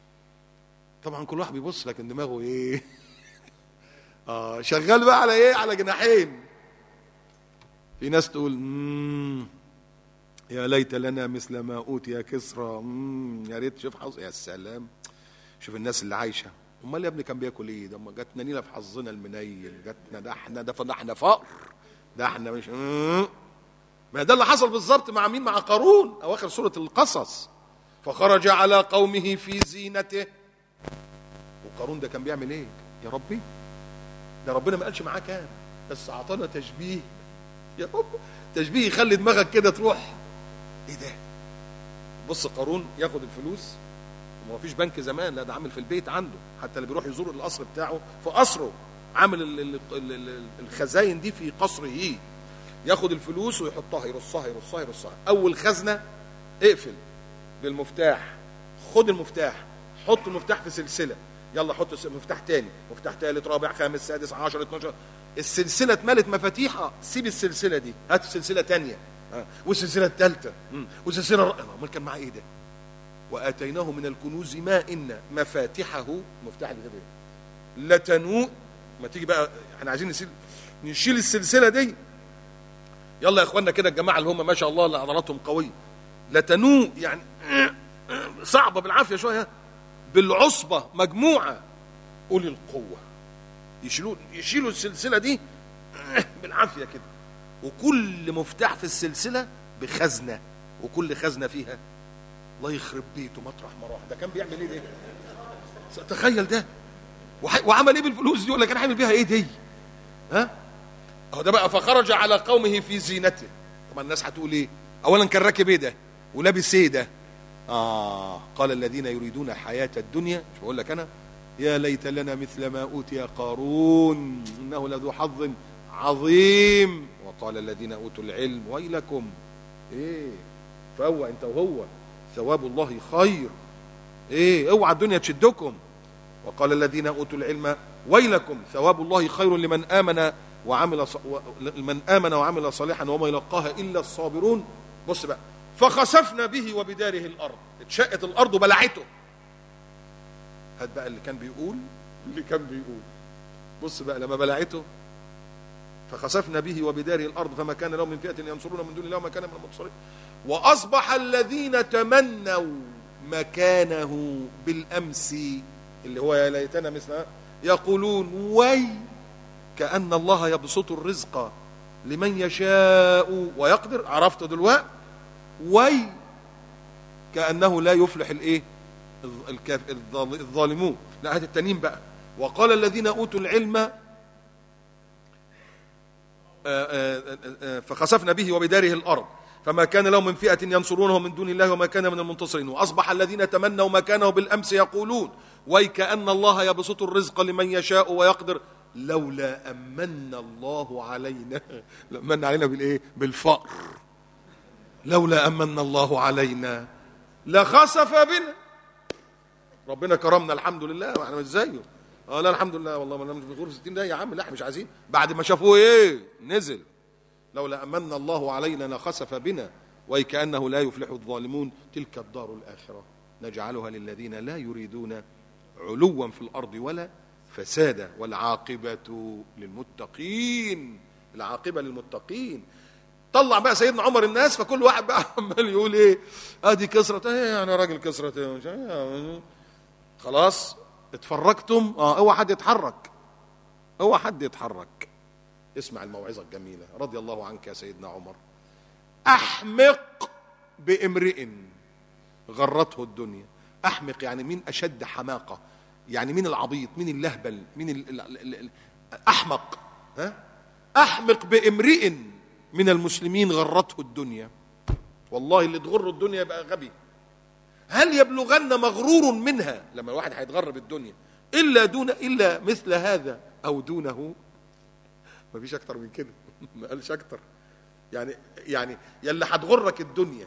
طبعا كل واحد بيبص لكن دماغه ايه اه شغال بقى على ايه على جناحين في ناس تقول مم يا ليت لنا مثل ما اوتي كسرى مم يا ريت شوف حظ يا سلام شوف الناس اللي عايشه امال يا ابني كان بياكل ايه ده ما جاتنا نيله في حظنا المنيل جاتنا ده احنا ده ده احنا فقر ده احنا مش مم. ما ده اللي حصل بالظبط مع مين مع قارون اواخر سوره القصص فخرج على قومه في زينته وقارون ده كان بيعمل ايه يا ربي ده ربنا ما قالش معاه كام بس اعطانا تشبيه يا رب تشبيه يخلي دماغك كده تروح ايه ده بص قارون ياخد الفلوس وما فيش بنك زمان لا ده عامل في البيت عنده حتى اللي بيروح يزور القصر بتاعه في قصره عامل ال- ال- ال- ال- الخزاين دي في قصره ياخد الفلوس ويحطها يرصها يرصها يرصها اول خزنه اقفل بالمفتاح خد المفتاح حط المفتاح في سلسله يلا حط الس- مفتاح تاني مفتاح تالت رابع خامس سادس عشر 12 السلسله اتملت مفاتيحها سيب السلسله دي هات سلسله تانية ها، والسلسله الثالثه والسلسله الر- امال كان معاه ايه ده واتيناه من الكنوز ما ان مفاتحه مفتاح اللي ده لتنوء ما تيجي بقى احنا عايزين نشيل نشيل السلسله دي يلا يا اخوانا كده الجماعه اللي هم ما شاء الله اللي عضلاتهم قويه لتنوء يعني صعبه بالعافيه شويه بالعصبه مجموعه اولي القوه يشيلوا يشيلوا السلسله دي بالعافيه كده وكل مفتاح في السلسله بخزنه وكل خزنه فيها الله يخرب بيته مطرح ما راح ده كان بيعمل ايه ده تخيل ده وح- وعمل ايه بالفلوس دي ولا كان عامل بيها ايه دي ها اهو ده بقى فخرج على قومه في زينته طبعا الناس هتقول ايه اولا كان راكب ايه ده ولابس ايه ده اه قال الذين يريدون الحياه الدنيا مش بقول لك انا يا ليت لنا مثل ما اوتي قارون انه لذو حظ عظيم وقال الذين اوتوا العلم ويلكم ايه فهو انت وهو ثواب الله خير ايه اوعى الدنيا تشدكم وقال الذين اوتوا العلم ويلكم ثواب الله خير لمن امن وعمل ص... و... من امن وعمل صالحا وما يلقاها الا الصابرون بص بقى فخسفنا به وبداره الارض اتشقت الارض وبلعته هات بقى اللي كان بيقول اللي كان بيقول بص بقى لما بلعته فخسفنا به وبداره الارض فما كان له من فئه ينصرون من دون الله وما كان من المنتصرين واصبح الذين تمنوا مكانه بالامس اللي هو يا ليتنا مثل يقولون وي كأن الله يبسط الرزق لمن يشاء ويقدر عرفت دلوقتي وي كأنه لا يفلح الايه الظ- الكاف الظال- الظالمون لا هات التانيين بقى وقال الذين اوتوا العلم آه، آه، آه، فخسفنا به وبداره الارض فما كان له من فئة ينصرونه من دون الله وما كان من المنتصرين وأصبح الذين تمنوا مكانه بالأمس يقولون ويكأن الله يبسط الرزق لمن يشاء ويقدر لولا أمن الله علينا من علينا بالإيه بالفقر لولا أمن الله علينا لخسف بنا ربنا كرمنا الحمد لله واحنا مش زيه اه لا الحمد لله والله ما نمت في غرفه 60 ده يا عم لا احنا مش عايزين بعد ما شافوه ايه نزل لولا امن الله علينا لخسف بنا وكأنه لا يفلح الظالمون تلك الدار الآخرة نجعلها للذين لا يريدون علوا في الأرض ولا فسادا والعاقبة للمتقين العاقبة للمتقين طلع بقى سيدنا عمر الناس فكل واحد بقى عمال يقول ايه ادي كسرة ايه يعني راجل كسرة إيه مش عارف. خلاص اتفرجتم اه اوعى حد يتحرك اوعى حد يتحرك اسمع الموعظة الجميلة رضي الله عنك يا سيدنا عمر احمق بامرئ غرته الدنيا احمق يعني مين اشد حماقة يعني مين العبيط مين اللهبل مين ال ال ال ال احمق ها احمق بامرئ من المسلمين غرته الدنيا والله اللي تغر الدنيا يبقى غبي هل يبلغن مغرور منها لما الواحد هيتغر بالدنيا الا دون الا مثل هذا او دونه ما فيش اكتر من كده ما قالش اكتر يعني يعني يلا هتغرك الدنيا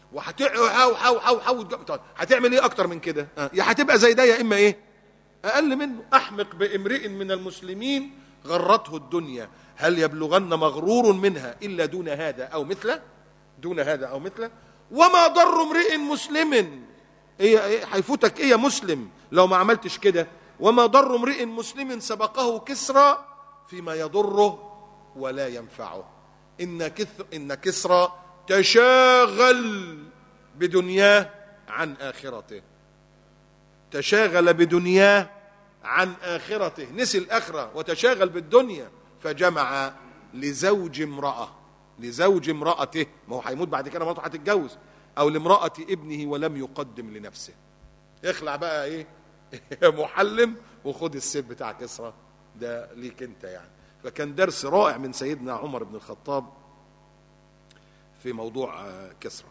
وهتقعد هتعمل ايه اكتر من كده آه، يا هتبقى زي ده يا اما ايه اقل منه احمق بامرئ من المسلمين غرته الدنيا هل يبلغن مغرور منها الا دون هذا او مثله دون هذا او مثله وما ضر امرئ مسلم ايه ايه هيفوتك ايه يا مسلم لو ما عملتش كده وما ضر امرئ مسلم سبقه كسرى فيما يضره ولا ينفعه ان كثر ان كسرى تشاغل بدنياه عن اخرته تشاغل بدنياه عن اخرته نسي الاخره وتشاغل بالدنيا فجمع لزوج امراه لزوج امراته ما هو هيموت بعد كده مراته هتتجوز او لامراه ابنه ولم يقدم لنفسه اخلع بقى ايه محلم وخد السيف بتاع كسرى ده ليك انت يعني فكان درس رائع من سيدنا عمر بن الخطاب في موضوع آه، كسرى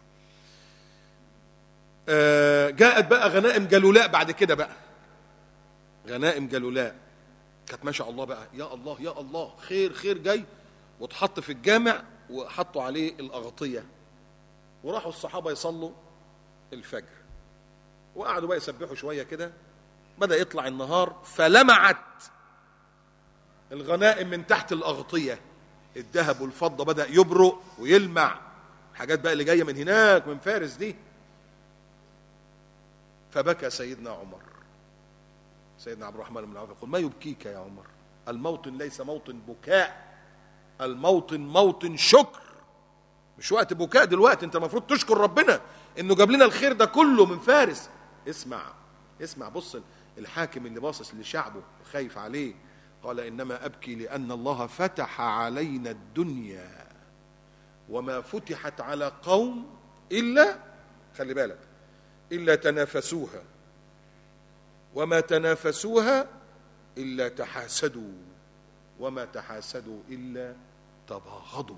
آه، جاءت بقى غنائم جلولاء بعد كده بقى غنائم جلولاء كانت ما شاء الله بقى يا الله يا الله خير خير جاي واتحط في الجامع وحطوا عليه الأغطية وراحوا الصحابة يصلوا الفجر وقعدوا بقى يسبحوا شوية كده بدأ يطلع النهار فلمعت الغنائم من تحت الأغطية الذهب والفضة بدأ يبرق ويلمع حاجات بقى اللي جاية من هناك من فارس دي فبكى سيدنا عمر سيدنا عبد الرحمن بن عوف يقول ما يبكيك يا عمر الموطن ليس موطن بكاء الموطن موطن شكر مش وقت بكاء دلوقتي انت المفروض تشكر ربنا انه جاب لنا الخير ده كله من فارس اسمع اسمع بص الحاكم اللي باصص لشعبه خايف عليه قال انما ابكي لان الله فتح علينا الدنيا وما فتحت على قوم الا خلي بالك الا تنافسوها وما تنافسوها الا تحاسدوا وما تحاسدوا الا تباغضوا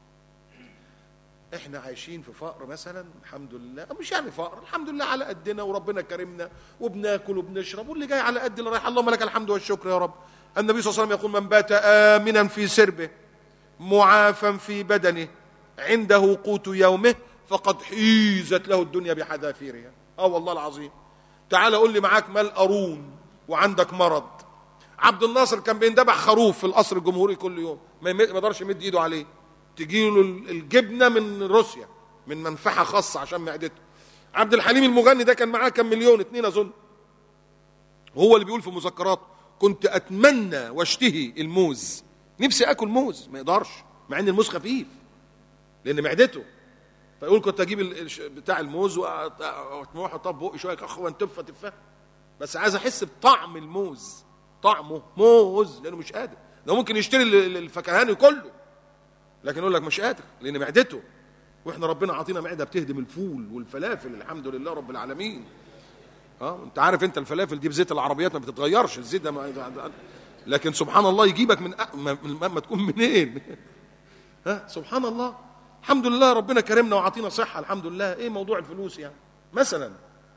احنا عايشين في فقر مثلا الحمد لله مش يعني فقر الحمد لله على قدنا وربنا كرمنا وبناكل وبنشرب واللي جاي على قد اللي رايح اللهم لك الحمد والشكر يا رب النبي صلى الله عليه وسلم يقول من بات امنا في سربه معافا في بدنه عنده قوت يومه فقد حيزت له الدنيا بحذافيرها اه والله العظيم تعال قول لي معاك مال قارون وعندك مرض عبد الناصر كان بيندبح خروف في القصر الجمهوري كل يوم ما يم- ما يقدرش يمد ايده عليه تجي له الجبنه من روسيا من منفعه خاصه عشان معدته عبد الحليم المغني ده كان معاه كام مليون اتنين اظن وهو اللي بيقول في مذكراته كنت اتمنى واشتهي الموز نفسي اكل موز ما يقدرش مع ان الموز خفيف لان معدته فيقول كنت اجيب ال- الش- بتاع الموز واروح احطها في بقي شويه اخوان تفه تفه بس عايز احس بطعم الموز طعمه موز لانه مش قادر ده ممكن يشتري ال- ال- الفكهاني كله لكن يقول لك مش قادر لان معدته واحنا ربنا عطينا معده بتهدم الفول والفلافل الحمد لله رب العالمين اه انت عارف انت الفلافل دي بزيت العربيات ما بتتغيرش الزيت ده ما لكن سبحان الله يجيبك من أ- ما, ما, ما تكون منين ها سبحان الله الحمد لله ربنا كرمنا وعطينا صحه الحمد لله ايه موضوع الفلوس يعني مثلا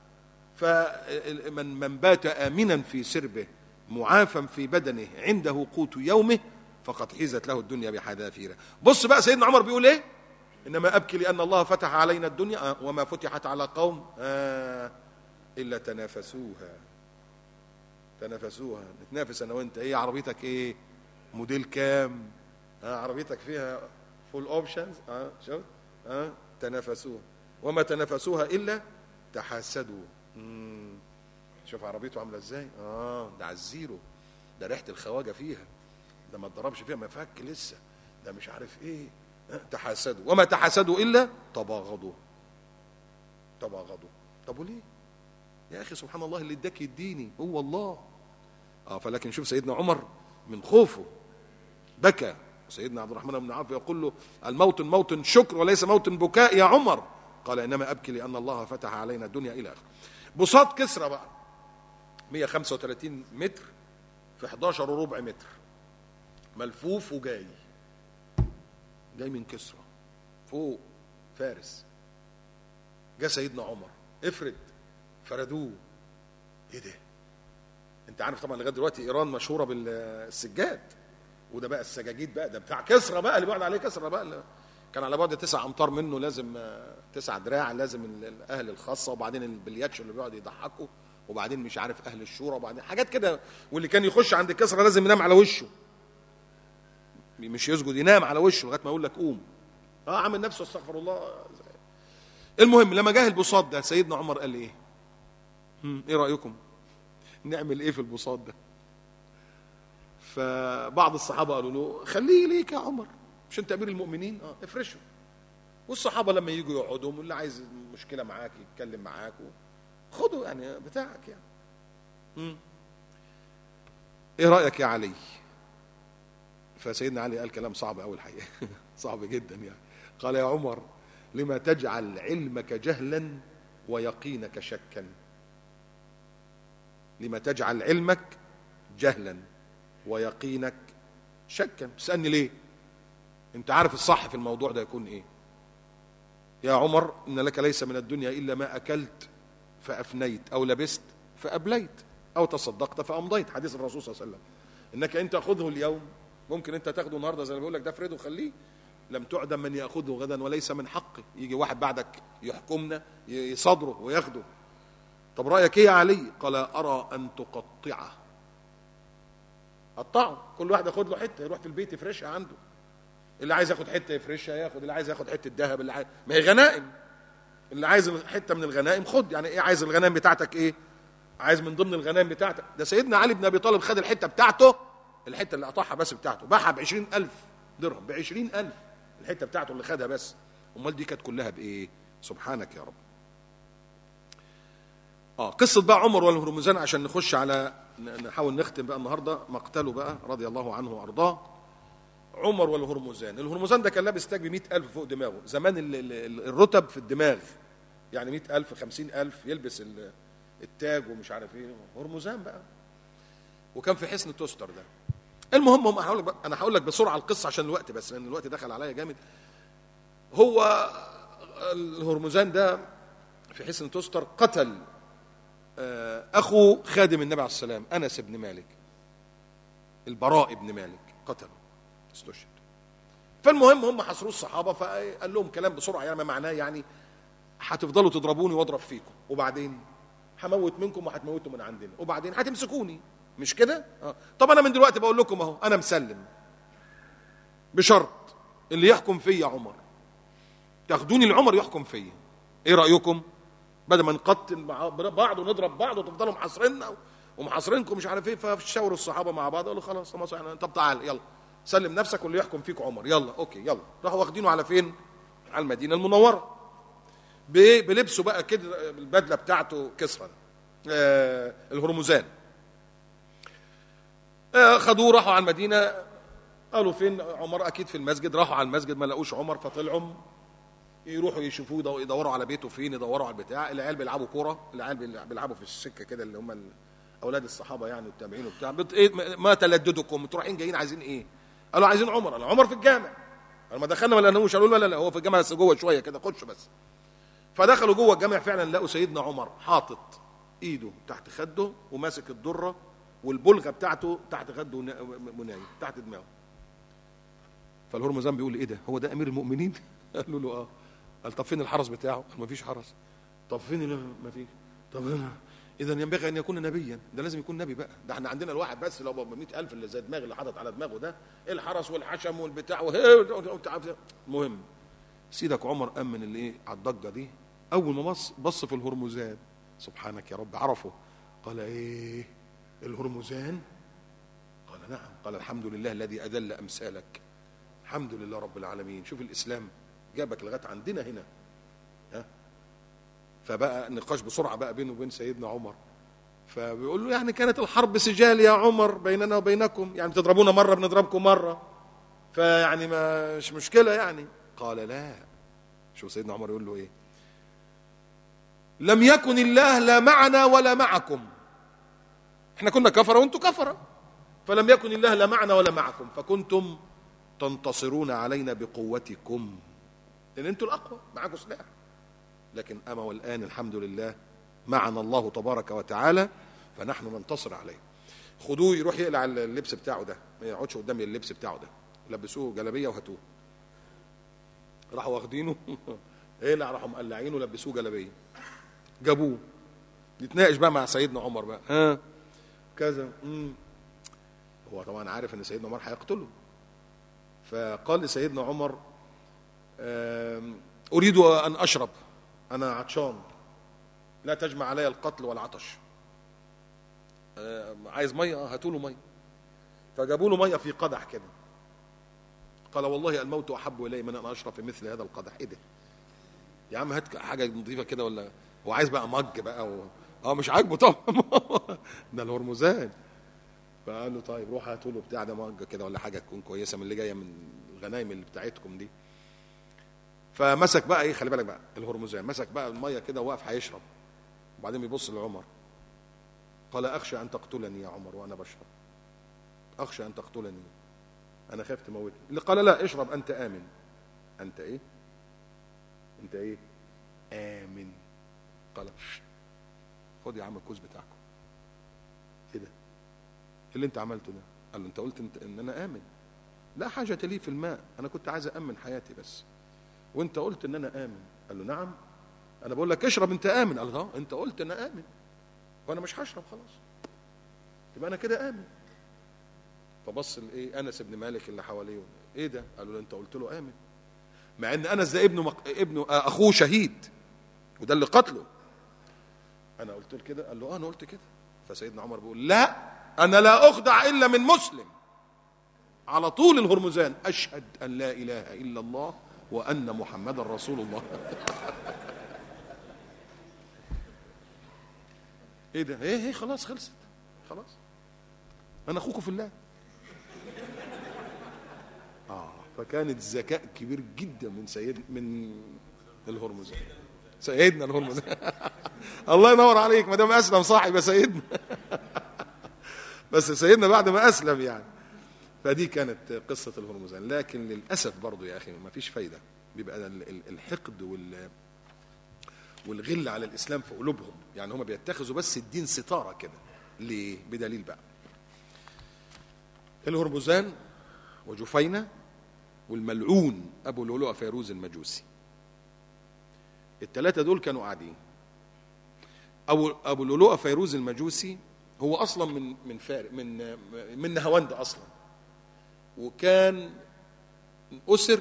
فمن من بات امنا في سربه معافا في بدنه عنده قوت يومه فقد حيزت له الدنيا بحذافيرها بص بقى سيدنا عمر بيقول ايه انما ابكي لان الله فتح علينا الدنيا آه، وما فتحت على قوم آه الا تنافسوها تنافسوها نتنافس انا وانت ايه عربيتك ايه موديل كام آه عربيتك فيها فول اوبشنز اه شفت اه تنافسوها وما تنافسوها الا تحاسدوا مم. شوف عربيته عامله ازاي اه ده على الزيرو ده ريحه الخواجه فيها ده ما اتضربش فيها ما فك لسه ده مش عارف ايه آه، تحاسدوا وما تحاسدوا الا تباغضوا تباغضوا طب وليه يا اخي سبحان الله اللي اداك يديني هو الله اه فلكن شوف سيدنا عمر من خوفه بكى سيدنا عبد الرحمن بن عوف يقول له الموطن موطن شكر وليس موطن بكاء يا عمر قال انما ابكي لان الله فتح علينا الدنيا الى اخره بساط كسرى بقى 135 متر في 11 وربع متر ملفوف وجاي جاي من كسرى فوق فارس جاء سيدنا عمر افرد فردوه ايه ده انت عارف طبعا لغايه دلوقتي ايران مشهوره بالسجاد وده بقى السجاجيد بقى ده بتاع كسرى بقى اللي بيقعد عليه كسرى بقى اللي كان على بعد تسع امتار منه لازم آه، تسع دراع لازم ال- الاهل الخاصه وبعدين البلياتش اللي بيقعد يضحكوا وبعدين مش عارف اهل الشورى وبعدين حاجات كده واللي كان يخش عند كسرى لازم ينام على وشه مش يسجد ينام على وشه لغايه ما يقول لك قوم اه عامل نفسه استغفر الله المهم لما جه البساط ده سيدنا عمر قال ايه هم، ايه رايكم نعمل ايه في البساط ده فبعض الصحابه قالوا له خليه ليك يا عمر مش انت امير المؤمنين اه افرشه والصحابه لما يجوا يقعدوا اللي عايز مشكله معاك يتكلم معاك خده يعني بتاعك يعني مم. ايه رايك يا علي فسيدنا علي قال كلام صعب قوي الحقيقه صعب جدا يعني قال يا عمر لما تجعل علمك جهلا ويقينك شكا لما تجعل علمك جهلا ويقينك شكا تسالني ليه انت عارف الصح في الموضوع ده يكون ايه يا عمر ان لك ليس من الدنيا الا ما اكلت فافنيت او لبست فابليت او تصدقت فامضيت حديث الرسول صلى الله عليه وسلم انك ان تاخذه اليوم ممكن انت تاخده النهارده زي ما بيقول لك ده افرده وخليه لم تعدم من ياخذه غدا وليس من حقه يجي واحد بعدك يحكمنا يصادره وياخده طب رايك ايه يا علي قال ارى ان تقطعه قطعه كل واحد ياخد له حته يروح في البيت يفرشها عنده اللي عايز ياخد حته يفرشها ياخد اللي عايز ياخد حته ذهب اللي عايز ما هي غنائم اللي عايز حته من الغنائم خد يعني ايه عايز الغنائم بتاعتك ايه عايز من ضمن الغنائم بتاعتك ده سيدنا علي بن ابي طالب خد الحته بتاعته الحته اللي قطعها بس بتاعته باعها ب 20000 درهم ب 20000 الحته بتاعته اللي خدها بس امال دي كانت كلها بايه سبحانك يا رب اه قصه بقى عمر والهرمزان عشان نخش على نحاول نختم بقى النهارده مقتله بقى رضي الله عنه وارضاه عمر والهرمزان الهرمزان ده كان لابس تاج ب ألف فوق دماغه زمان ال- ال- ال- الرتب في الدماغ يعني مئة ألف خمسين ألف يلبس ال- التاج ومش عارف ايه هرمزان بقى وكان في حصن توستر ده المهم هم هقول لك بقى- انا هقول لك بسرعه القصه عشان الوقت بس لان الوقت دخل عليا جامد هو الهرمزان ده في حصن توستر قتل آه، اخو خادم النبي عليه السلام انس بن مالك البراء بن مالك قتله استشهد فالمهم هم حصروا الصحابه فقال لهم كلام بسرعه يعني ما معناه يعني هتفضلوا تضربوني واضرب فيكم وبعدين هموت منكم وهتموتوا من عندنا وبعدين هتمسكوني مش كده؟ آه. طب انا من دلوقتي بقول لكم اهو انا مسلم بشرط اللي يحكم فيا عمر تاخدوني لعمر يحكم فيا ايه رايكم؟ بدل ما نقتل مع بعض ونضرب بعض وتفضلوا محاصريننا ومحاصرينكم مش عارف ايه فشاوروا الصحابه مع بعض قالوا خلاص خلاص يعني طب تعال يلا سلم نفسك واللي يحكم فيك عمر يلا اوكي يلا راحوا واخدينه على فين؟ على المدينه المنوره بايه؟ بلبسه بقى كده البدله بتاعته كسرى آه الهرمزان آه خدوه راحوا على المدينه قالوا فين عمر اكيد في المسجد راحوا على المسجد ما لقوش عمر فطلعوا يروحوا يشوفوه يدو- يدوروا على بيته فين يدوروا على البتاع العيال بيلعبوا كوره العيال بيلع- بيلعبوا في السكه كده اللي هم ال- اولاد الصحابه يعني والتابعين وبتاع بت... إيه ما- ما تلددكم انتوا رايحين جايين عايزين ايه قالوا عايزين عمر قالوا عمر في الجامع قالوا ما دخلنا ولا نوش قالوا لا لا لا هو في الجامع بس جوه شويه كده خش بس فدخلوا جوه الجامع فعلا لقوا سيدنا عمر حاطط ايده تحت خده وماسك الدره والبلغه بتاعته تحت خده ونا- منايم تحت دماغه فالهرمزان بيقول ايه ده هو ده امير المؤمنين قالوا له اه قال طب فين الحرس بتاعه قال ما فيش حرس طب فين اللي ما فيش طب انا اذا ينبغي ان يكون نبيا ده لازم يكون نبي بقى ده احنا عندنا الواحد بس لو ب 100000 اللي زي دماغ اللي حاطط على دماغه ده الحرس والحشم والبتاع وهي وانت عارف المهم سيدك عمر قام من الايه على الضجه دي اول ما بص بص في الهرمزان سبحانك يا رب عرفه قال ايه الهرمزان قال نعم قال الحمد لله الذي اذل امثالك الحمد لله رب العالمين شوف الاسلام جابك لغايه عندنا هنا ها فبقى نقاش بسرعه بقى بينه وبين سيدنا عمر فبيقول له يعني كانت الحرب سجال يا عمر بيننا وبينكم يعني تضربونا مره بنضربكم مره فيعني ما مش مشكله يعني قال لا شوف سيدنا عمر يقول له ايه لم يكن الله لا معنا ولا معكم احنا كنا كفره وانتم كفره فلم يكن الله لا معنا ولا معكم فكنتم تنتصرون علينا بقوتكم لان انتم الاقوى معاكم سلاح لكن اما والان الحمد لله معنا الله تبارك وتعالى فنحن ننتصر عليه خدوه يروح يقلع اللبس بتاعه ده ما يقعدش قدام اللبس بتاعه ده لبسوه جلابيه وهاتوه راحوا واخدينه ايه لا راحوا مقلعينه ولبسوه جلابيه جابوه يتناقش بقى مع سيدنا عمر بقى ها كذا مم. هو طبعا عارف ان سيدنا عمر هيقتله فقال لسيدنا عمر آم، اريد ان اشرب انا عطشان لا تجمع علي القتل والعطش آم، عايز ميه آه، هاتوا له ميه فجابوا له ميه في قدح كده قال والله الموت احب الي من ان اشرب في مثل هذا القدح ايه ده يا عم هات حاجه نظيفه كده ولا هو عايز بقى مج بقى و... اه مش عاجبه طبعا ده الهرمزان فقال له طيب روح هاتوا له بتاع ده مج كده ولا حاجه تكون كويسه من اللي جايه من الغنايم اللي بتاعتكم دي فمسك بقى ايه خلي بالك بقى الهرمزان مسك بقى الميه كده وواقف هيشرب وبعدين بيبص لعمر قال اخشى ان تقتلني يا عمر وانا بشرب اخشى ان تقتلني انا خاف تموتني اللي قال لا اشرب انت امن انت ايه انت ايه امن قال "شت. خد يا عم الكوز بتاعكم ايه ده إيه اللي انت عملته ده قال له انت قلت انت ان انا امن لا حاجه لي في الماء انا كنت عايز امن حياتي بس وانت قلت ان انا امن قال له نعم انا بقول لك اشرب انت امن قال له اه انت قلت ان انا امن وانا مش هشرب خلاص يبقى انا كده امن فبص لايه انس بن مالك اللي حواليه ايه ده قالوا له انت قلت له امن مع ان انس ده ابنه مق... ابنه آه اخوه شهيد وده اللي قتله انا قلت له كده قال له اه انا قلت كده فسيدنا عمر بيقول لا انا لا اخدع الا من مسلم على طول الهرمزان اشهد ان لا اله الا الله وان محمدا رسول الله ايه ده ايه ايه خلاص خلصت خلاص انا اخوكم في الله اه فكانت ذكاء كبير جدا من سيد من الهرمزان سيدنا الهرمزان الله ينور عليك ما دام اسلم صاحب يا سيدنا بس سيدنا بعد ما اسلم يعني فدي كانت قصة الهرمزان لكن للأسف برضو يا أخي ما فيش فايدة بيبقى ال- ال- الحقد وال والغل على الإسلام في قلوبهم يعني هم بيتخذوا بس الدين ستارة كده ليه بدليل بقى الهرمزان وجفينة والملعون أبو لؤلؤة فيروز المجوسي الثلاثة دول كانوا قاعدين أبو أبو لؤلؤة فيروز المجوسي هو أصلا من من فار من من نهاوند أصلا وكان أسر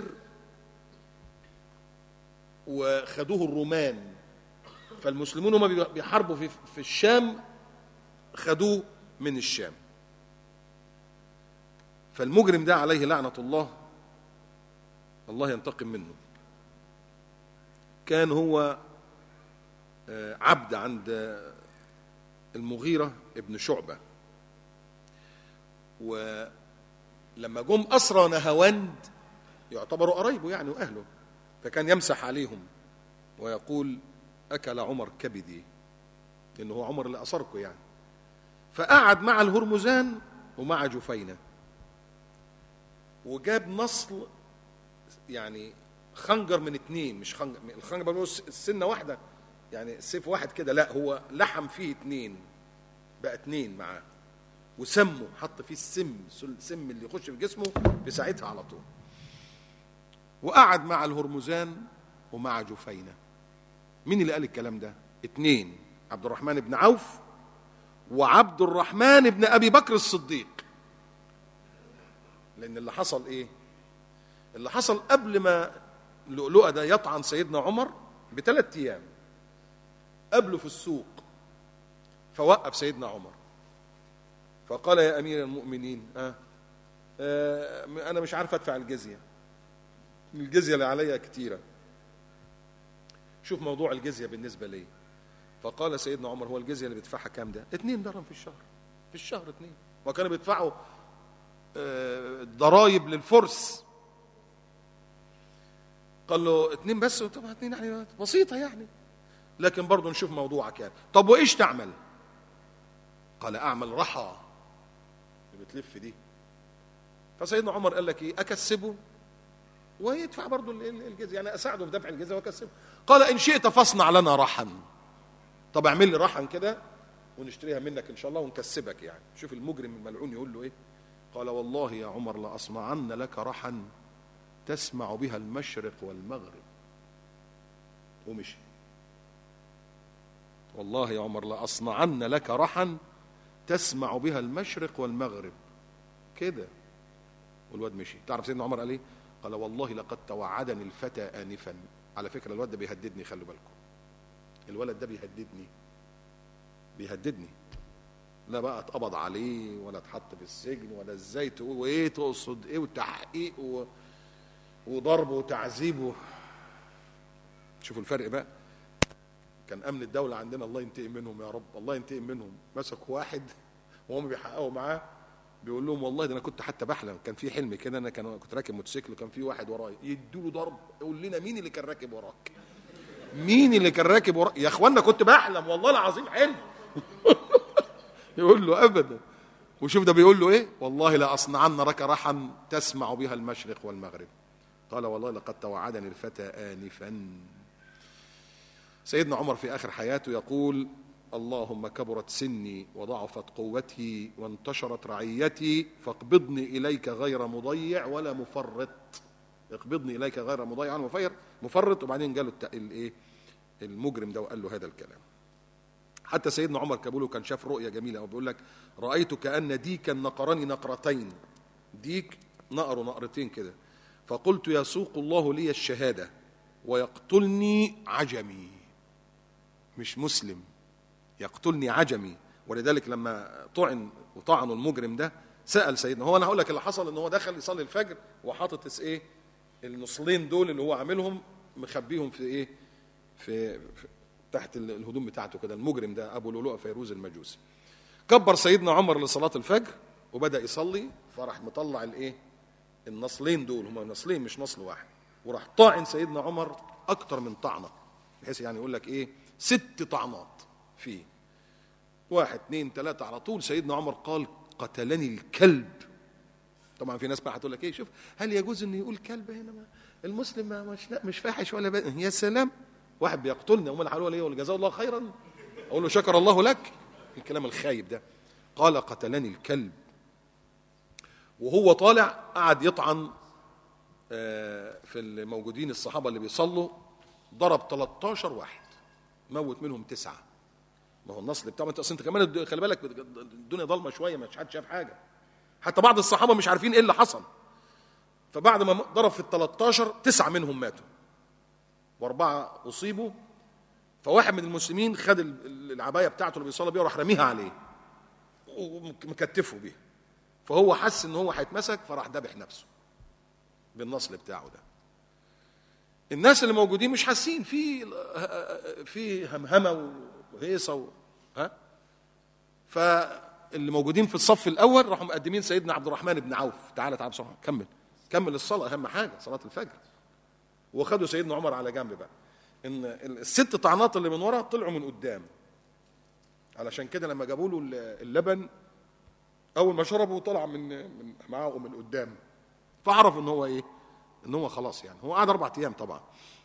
وخدوه الرومان فالمسلمون هم بيحاربوا في في الشام خدوه من الشام فالمجرم ده عليه لعنة الله الله ينتقم منه كان هو آه، عبد عند آه، المغيرة ابن شعبة ولما جم أسرى نهاوند يعتبروا قرايبه يعني وأهله فكان يمسح عليهم ويقول أكل عمر كبدي لأنه هو عمر اللي أسركم يعني فقعد مع الهرمزان ومع جفينة وجاب نصل يعني خنجر من اتنين مش خنجر الخنجر بقول السنة واحدة يعني السيف واحد كده لا هو لحم فيه اتنين بقى اتنين معاه وسمه حط فيه السم السم اللي يخش في جسمه في ساعتها على طول وقعد مع الهرمزان ومع جفينة مين اللي قال الكلام ده اتنين عبد الرحمن بن عوف وعبد الرحمن بن ابي بكر الصديق لان اللي حصل ايه اللي حصل قبل ما اللؤلؤه ده يطعن سيدنا عمر بثلاث ايام قبله في السوق فوقف سيدنا عمر فقال يا امير المؤمنين آه آه انا مش عارف ادفع الجزيه الجزيه اللي عليا كتيره شوف موضوع الجزيه بالنسبه لي فقال سيدنا عمر هو الجزيه اللي بيدفعها كام ده اتنين درهم في الشهر في الشهر اتنين وكانوا بيدفعوا آه، ضرايب للفرس قال له اتنين بس طبعا اتنين يعني بسيطة يعني لكن برضه نشوف موضوعك يعني طب وإيش تعمل قال أعمل رحى اللي بتلف دي فسيدنا عمر قال لك إيه أكسبه ويدفع برضه ال- ال- الجزية يعني أساعده في دفع الجزية وأكسبه قال إن شئت فاصنع لنا رحا طب اعمل لي رحا كده ونشتريها منك إن شاء الله ونكسبك يعني شوف المجرم الملعون يقول له إيه قال والله يا عمر لأصنعن لك رحا تسمع بها المشرق والمغرب ومشي والله يا عمر لأصنعن لك رحا تسمع بها المشرق والمغرب كده والواد مشي تعرف سيدنا عمر قال ايه قال والله لقد توعدني الفتى آنفا على فكرة الواد ده بيهددني خلوا بالكم الولد ده بيهددني بيهددني لا بقى اتقبض عليه ولا اتحط في السجن ولا ازاي تقول وايه تقصد ايه وتحقيق و... وضرب وتعذيب و... شوفوا الفرق بقى كان امن الدوله عندنا الله ينتقم منهم يا رب الله ينتقم منهم مسكوا واحد وهم بيحققوا معاه بيقول لهم والله ده انا كنت حتى بحلم كان في حلم كده انا كان كنت راكب موتوسيكل وكان في واحد ورايا يدوا له ضرب يقول لنا مين اللي كان راكب وراك مين اللي كان راكب وراك يا اخوانا كنت بحلم والله العظيم حلم يقول له ابدا وشوف ده بيقول له ايه والله لاصنعن لك رحا تسمع بها المشرق والمغرب قال والله لقد توعدني الفتى آنفا سيدنا عمر في آخر حياته يقول اللهم كبرت سني وضعفت قوتي وانتشرت رعيتي فاقبضني إليك غير مضيع ولا مفرط اقبضني إليك غير مضيع ولا مفير مفرط وبعدين قالوا الت- الايه المجرم ده وقال له هذا الكلام حتى سيدنا عمر كابوله كان شاف رؤية جميلة وبيقول لك رأيت كأن ديكا نقرني نقرتين ديك نقر نقرتين كده فقلت يسوق الله لي الشهادة ويقتلني عجمي مش مسلم يقتلني عجمي ولذلك لما طعن وطعنوا المجرم ده سأل سيدنا هو انا هقول لك اللي حصل ان هو دخل يصلي الفجر وحاطط اس- ايه النصلين دول اللي هو عاملهم مخبيهم في ايه في, في تحت ال- الهدوم بتاعته كده المجرم ده ابو لؤلؤه فيروز المجوسي كبر سيدنا عمر لصلاه الفجر وبدا يصلي فراح مطلع الايه النصلين دول هما نصلين مش نصل واحد وراح طاعن سيدنا عمر اكتر من طعنه بحيث يعني يقول لك ايه ست طعنات فيه واحد اثنين ثلاثة على طول سيدنا عمر قال قتلني الكلب طبعا في ناس بقى هتقول لك ايه شوف هل يجوز ان يقول كلب هنا ما المسلم ما مش لا مش فاحش ولا بقى. يا سلام واحد بيقتلني امال هقول ايه ولا جزاه الله خيرا اقول له شكر الله لك الكلام الخايب ده قال قتلني الكلب وهو طالع قعد يطعن آه، في الموجودين الصحابه اللي بيصلوا ضرب 13 واحد موت منهم تسعه ما هو النصل بتاعه انت اصل انت كمان الد- خلي بالك الدنيا ضلمه شويه مش حد شاف حاجه حتى بعض الصحابه مش عارفين ايه اللي حصل فبعد ما ضرب في ال 13 تسعه منهم ماتوا واربعه اصيبوا فواحد من المسلمين خد ال- ال- العبايه بتاعته اللي بيصلي بيها وراح راميها عليه ومكتفه بيها فهو حس ان هو هيتمسك فراح ذبح نفسه بالنصل بتاعه ده الناس اللي موجودين مش حاسين في في همهمه وهيصه و... ها فاللي موجودين في الصف الاول راحوا مقدمين سيدنا عبد الرحمن بن عوف تعالى تعالى بسرعه كمل كمل الصلاه اهم حاجه صلاه الفجر وخدوا سيدنا عمر على جنب بقى ان الست طعنات اللي من ورا طلعوا من قدام علشان كده لما جابوا له اللبن اول ما شربه طلع من من معاه من قدام فعرف ان هو ايه ان هو خلاص يعني هو قعد اربع ايام طبعا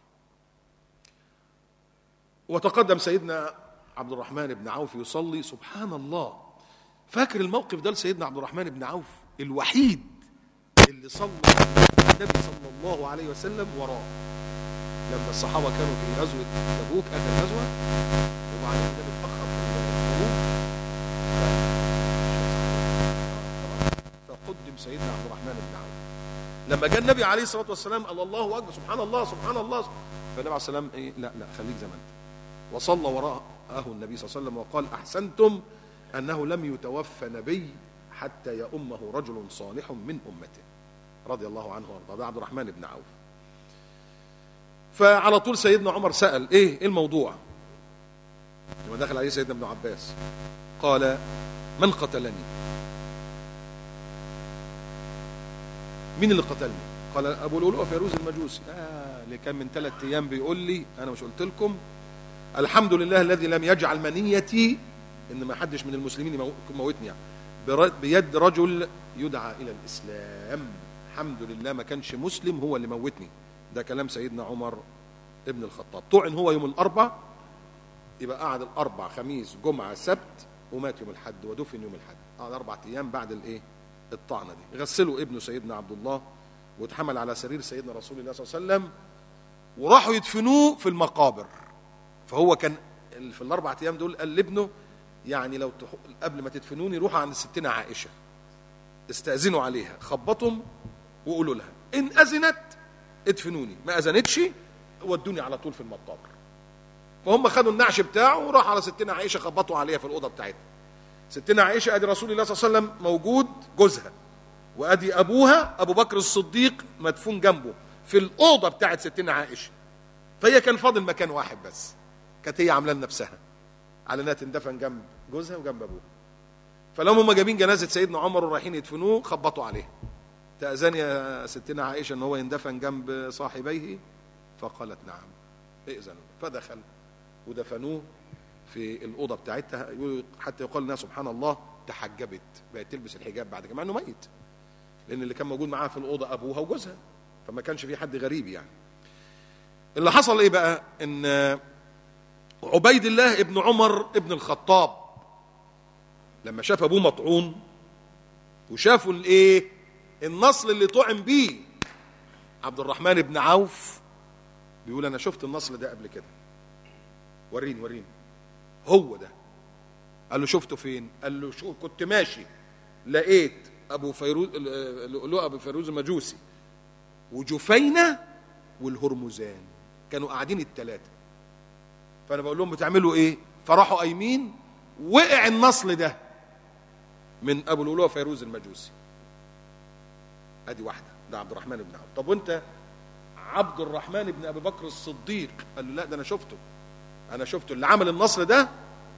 وتقدم سيدنا عبد الرحمن بن عوف يصلي سبحان الله فاكر الموقف ده لسيدنا عبد الرحمن بن عوف الوحيد اللي صلى النبي صلى الله عليه وسلم وراه لما الصحابه كانوا في غزوه تبوك اتى الغزوه وبعدين النبي اتاخر في الخروج فقدم سيدنا عبد الرحمن بن عوف لما جاء النبي عليه الصلاه والسلام قال الله اكبر سبحان الله سبحان الله فالنبي عليه السلام ايه لا لا خليك زي ما انت وصلى وراءه النبي صلى الله عليه وسلم وقال احسنتم انه لم يتوفى نبي حتى يؤمه رجل صالح من امته رضي الله عنه وارضاه ده عبد الرحمن بن عوف فعلى طول سيدنا عمر سال ايه ايه الموضوع لما دخل عليه سيدنا ابن عباس قال من قتلني مين اللي قتلني قال ابو لؤلؤ فيروز المجوسي آه اللي كان من ثلاث ايام بيقول لي انا مش قلت لكم الحمد لله الذي لم يجعل منيتي ان ما حدش من المسلمين يمو- يموتني يعني بر- بيد رجل يدعى الى الاسلام الحمد لله ما كانش مسلم هو اللي موتني ده كلام سيدنا عمر ابن الخطاب طعن هو يوم الاربع يبقى قعد الاربع خميس جمعه سبت ومات يوم الاحد ودفن يوم الاحد قعد اربع ايام بعد الايه الطعنه دي غسلوا ابنه سيدنا عبد الله واتحمل على سرير سيدنا رسول الله صلى الله عليه وسلم وراحوا يدفنوه في المقابر فهو كان ال- في الاربع ايام دول قال لابنه يعني لو تح- قبل ما تدفنوني روحوا عند ستنا عائشه استاذنوا عليها خبطهم وقولوا لها ان اذنت ادفنوني ما اذنتش ودوني على طول في المقابر فهم خدوا النعش بتاعه وراح على ستنا عائشه خبطوا عليها في الاوضه بتاعتها ستنا عائشه ادي رسول الله صلى الله عليه وسلم موجود جوزها وادي ابوها ابو بكر الصديق مدفون جنبه في الاوضه بتاعت ستنا عائشه فهي كان فاضل مكان واحد بس كانت هي عامله لنفسها على انها تندفن جنب جوزها وجنب ابوها فلما هم جايبين جنازه سيدنا عمر ورايحين يدفنوه خبطوا عليه تأذن يا ستنا عائشه ان هو يندفن جنب صاحبيه فقالت نعم ائذنوا فدخل ودفنوه في الاوضه بتاعتها يقول- حتى يقال انها سبحان الله تحجبت بقت تلبس الحجاب بعد كده مع انه ميت لان اللي كان موجود معاها في الاوضه ابوها وجوزها فما كانش في حد غريب يعني اللي حصل ايه بقى ان عبيد الله ابن عمر ابن الخطاب لما شاف ابوه مطعون وشافوا الايه النصل اللي طعن بيه عبد الرحمن بن عوف بيقول انا شفت النصل ده قبل كده وريني وريني هو ده قال له شفته فين قال له شو كنت ماشي لقيت ابو فيروز لؤلؤ ابو فيروز المجوسي وجفينه والهرمزان كانوا قاعدين الثلاثه فانا بقول لهم بتعملوا ايه فراحوا قايمين وقع النصل ده من ابو لؤلؤ فيروز المجوسي ادي واحده ده عبد الرحمن بن عوف طب وانت عبد الرحمن بن ابي بكر الصديق قال له لا ده انا شفته انا شفته اللي عمل النصر ده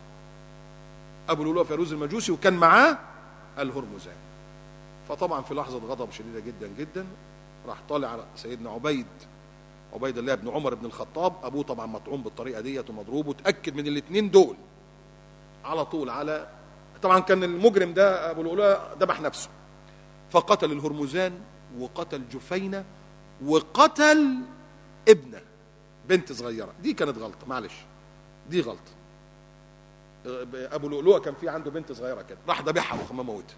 ابو لؤلؤ فيروز المجوسي وكان معاه الهرمزان فطبعا في لحظه غضب شديده جدا جدا راح طالع على سيدنا عبيد عبيد الله بن عمر بن الخطاب ابوه طبعا مطعون بالطريقه ديت ومضروب وتاكد من الاثنين دول على طول على طبعا كان المجرم ده ابو لؤلؤ ذبح نفسه فقتل الهرمزان وقتل جفينه وقتل ابنه بنت صغيره دي كانت غلطه معلش دي غلطه ابو لؤلؤه كان في عنده بنت صغيره كده راح ذبحها وخما موتها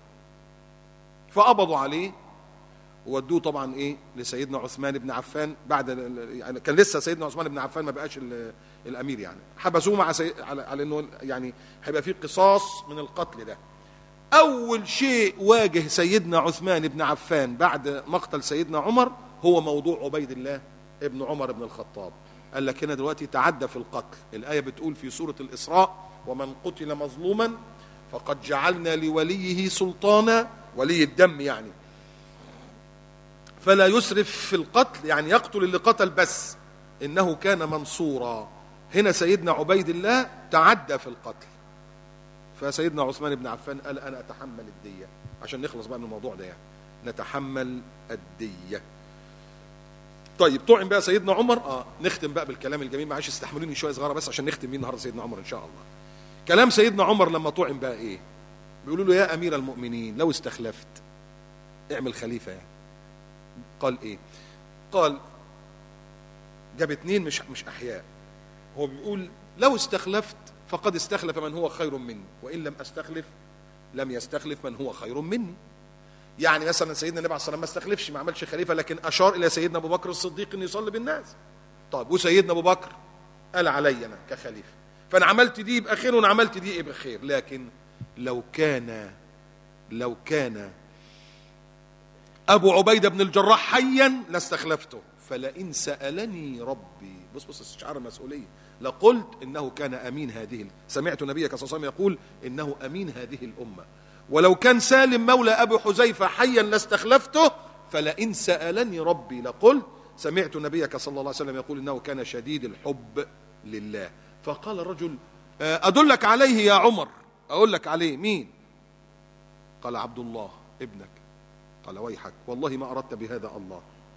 فقبضوا عليه وودوه طبعا ايه لسيدنا عثمان بن عفان بعد يعني كان لسه سيدنا عثمان بن عفان ما بقاش ال- الامير يعني حبسوه مع سي... على, على انه يعني هيبقى في قصاص من القتل ده اول شيء واجه سيدنا عثمان بن عفان بعد مقتل سيدنا عمر هو موضوع عبيد الله ابن عمر بن الخطاب قال لك هنا دلوقتي تعدى في القتل الايه بتقول في سوره الاسراء ومن قتل مظلوما فقد جعلنا لوليه سلطانا ولي الدم يعني فلا يسرف في القتل يعني يقتل اللي قتل بس انه كان منصورا هنا سيدنا عبيد الله تعدى في القتل فسيدنا عثمان بن عفان قال انا اتحمل الديه عشان نخلص بقى من الموضوع ده يعني نتحمل الديه طيب طعن بقى سيدنا عمر اه نختم بقى بالكلام الجميل معلش استحملوني شويه صغيره بس عشان نختم بيه النهارده سيدنا عمر ان شاء الله كلام سيدنا عمر لما طعن بقى ايه بيقولوا له يا امير المؤمنين لو استخلفت اعمل خليفه يعني قال ايه قال جاب اتنين مش مش احياء هو بيقول لو استخلفت فقد استخلف من هو خير مني وان لم استخلف لم يستخلف من هو خير مني يعني مثلا سيدنا النبي عليه الصلاه والسلام ما استخلفش ما عملش خليفه لكن اشار الى سيدنا ابو بكر الصديق انه يصلي بالناس طيب وسيدنا ابو بكر قال علي انا كخليفه فانا عملت دي يبقى خير وانا عملت دي يبقى خير لكن لو كان لو كان ابو عبيده بن الجراح حيا لاستخلفته فلئن سالني ربي بص بص استشعار المسؤوليه لقلت انه كان امين هذه سمعت نبيك صلى الله عليه وسلم يقول انه امين هذه الامه ولو كان سالم مولى ابي حذيفه حيا لاستخلفته فلئن سالني ربي لقلت سمعت نبيك صلى الله عليه وسلم يقول انه كان شديد الحب لله فقال الرجل ادلك عليه يا عمر اقول لك عليه مين قال عبد الله ابنك قال ويحك والله ما اردت بهذا الله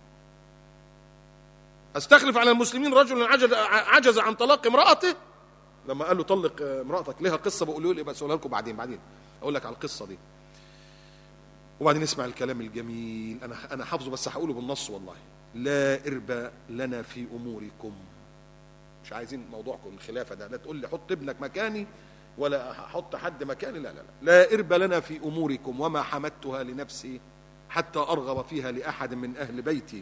استخلف على المسلمين رجل عجز, عجز عن طلاق امرأته لما قال له طلق امرأتك لها قصة بقول له بس اقولها لكم بعدين بعدين اقول لك على القصة دي وبعدين نسمع الكلام الجميل انا انا حافظه بس هقوله بالنص والله لا اربى لنا في اموركم مش عايزين موضوعكم الخلافه ده لا تقول لي حط ابنك مكاني ولا احط حد مكاني لا لا لا لا اربى لنا في اموركم وما حمدتها لنفسي حتى ارغب فيها لاحد من اهل بيتي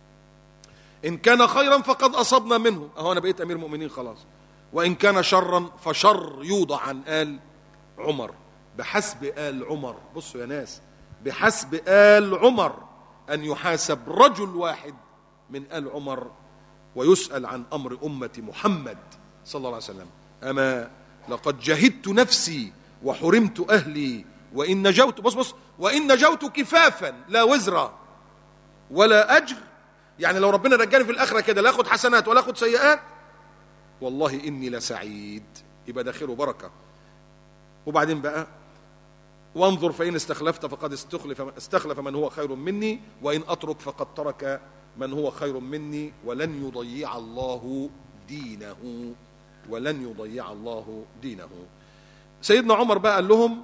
ان كان خيرا فقد اصبنا منه اهو انا بقيت امير مؤمنين خلاص وان كان شرا فشر يوضع عن ال عمر بحسب ال عمر بصوا يا ناس بحسب ال عمر ان يحاسب رجل واحد من ال عمر ويسال عن امر امه محمد صلى الله عليه وسلم اما لقد جهدت نفسي وحرمت اهلي وان نجوت بص بص وان نجوت كفافا لا وزرا ولا اجر يعني لو ربنا رجعني في الاخره كده لا اخد حسنات ولا اخد سيئات والله اني لسعيد يبقى ده خير وبركه وبعدين بقى وانظر فان استخلفت فقد استخلف استخلف من هو خير مني وان اترك فقد ترك من هو خير مني ولن يضيع الله دينه ولن يضيع الله دينه سيدنا عمر بقى قال لهم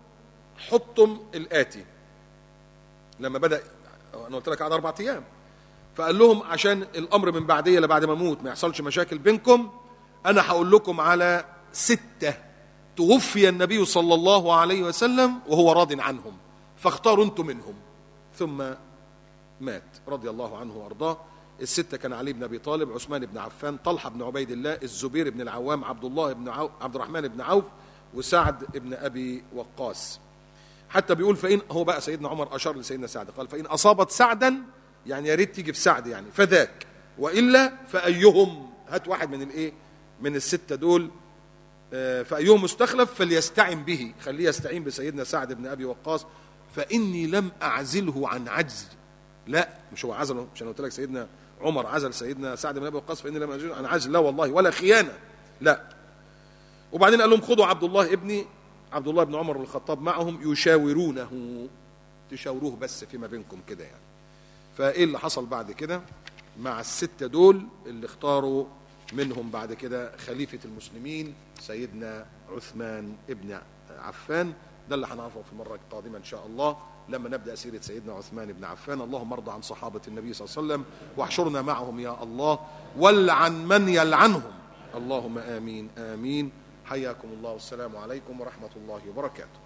حطم الاتي لما بدا انا قلت لك قعد اربع ايام فقال لهم عشان الامر من بعديه لبعد ما اموت ما يحصلش مشاكل بينكم انا هقول لكم على سته توفي النبي صلى الله عليه وسلم وهو راض عنهم فاختاروا انتم منهم ثم مات رضي الله عنه وارضاه الستة كان علي بن أبي طالب عثمان بن عفان طلحة بن عبيد الله الزبير بن العوام عبد الله بن عو... عبد الرحمن بن عوف وسعد بن أبي وقاص حتى بيقول فإن هو بقى سيدنا عمر أشار لسيدنا سعد قال فإن أصابت سعدا يعني يا ريت تيجي في سعد يعني فذاك وإلا فأيهم هات واحد من الإيه من الستة دول فأيهم مستخلف فليستعن به خليه يستعين بسيدنا سعد بن أبي وقاص فإني لم أعزله عن عجز لا مش هو عزله مش انا قلت لك سيدنا عمر عزل سيدنا سعد بن ابي وقاص فاني لم اجد عن عزل لا والله ولا خيانه لا وبعدين قال لهم خذوا عبد الله ابني عبد الله بن عمر بن الخطاب معهم يشاورونه تشاوروه بس فيما بينكم كده يعني فايه اللي حصل بعد كده مع الستة دول اللي اختاروا منهم بعد كده خليفة المسلمين سيدنا عثمان ابن عفان ده اللي هنعرفه في المرة القادمة إن شاء الله لما نبدأ سيرة سيدنا عثمان بن عفان اللهم ارضى عن صحابة النبي صلى الله عليه وسلم واحشرنا معهم يا الله ولعن من يلعنهم اللهم آمين آمين حياكم الله والسلام عليكم ورحمة الله وبركاته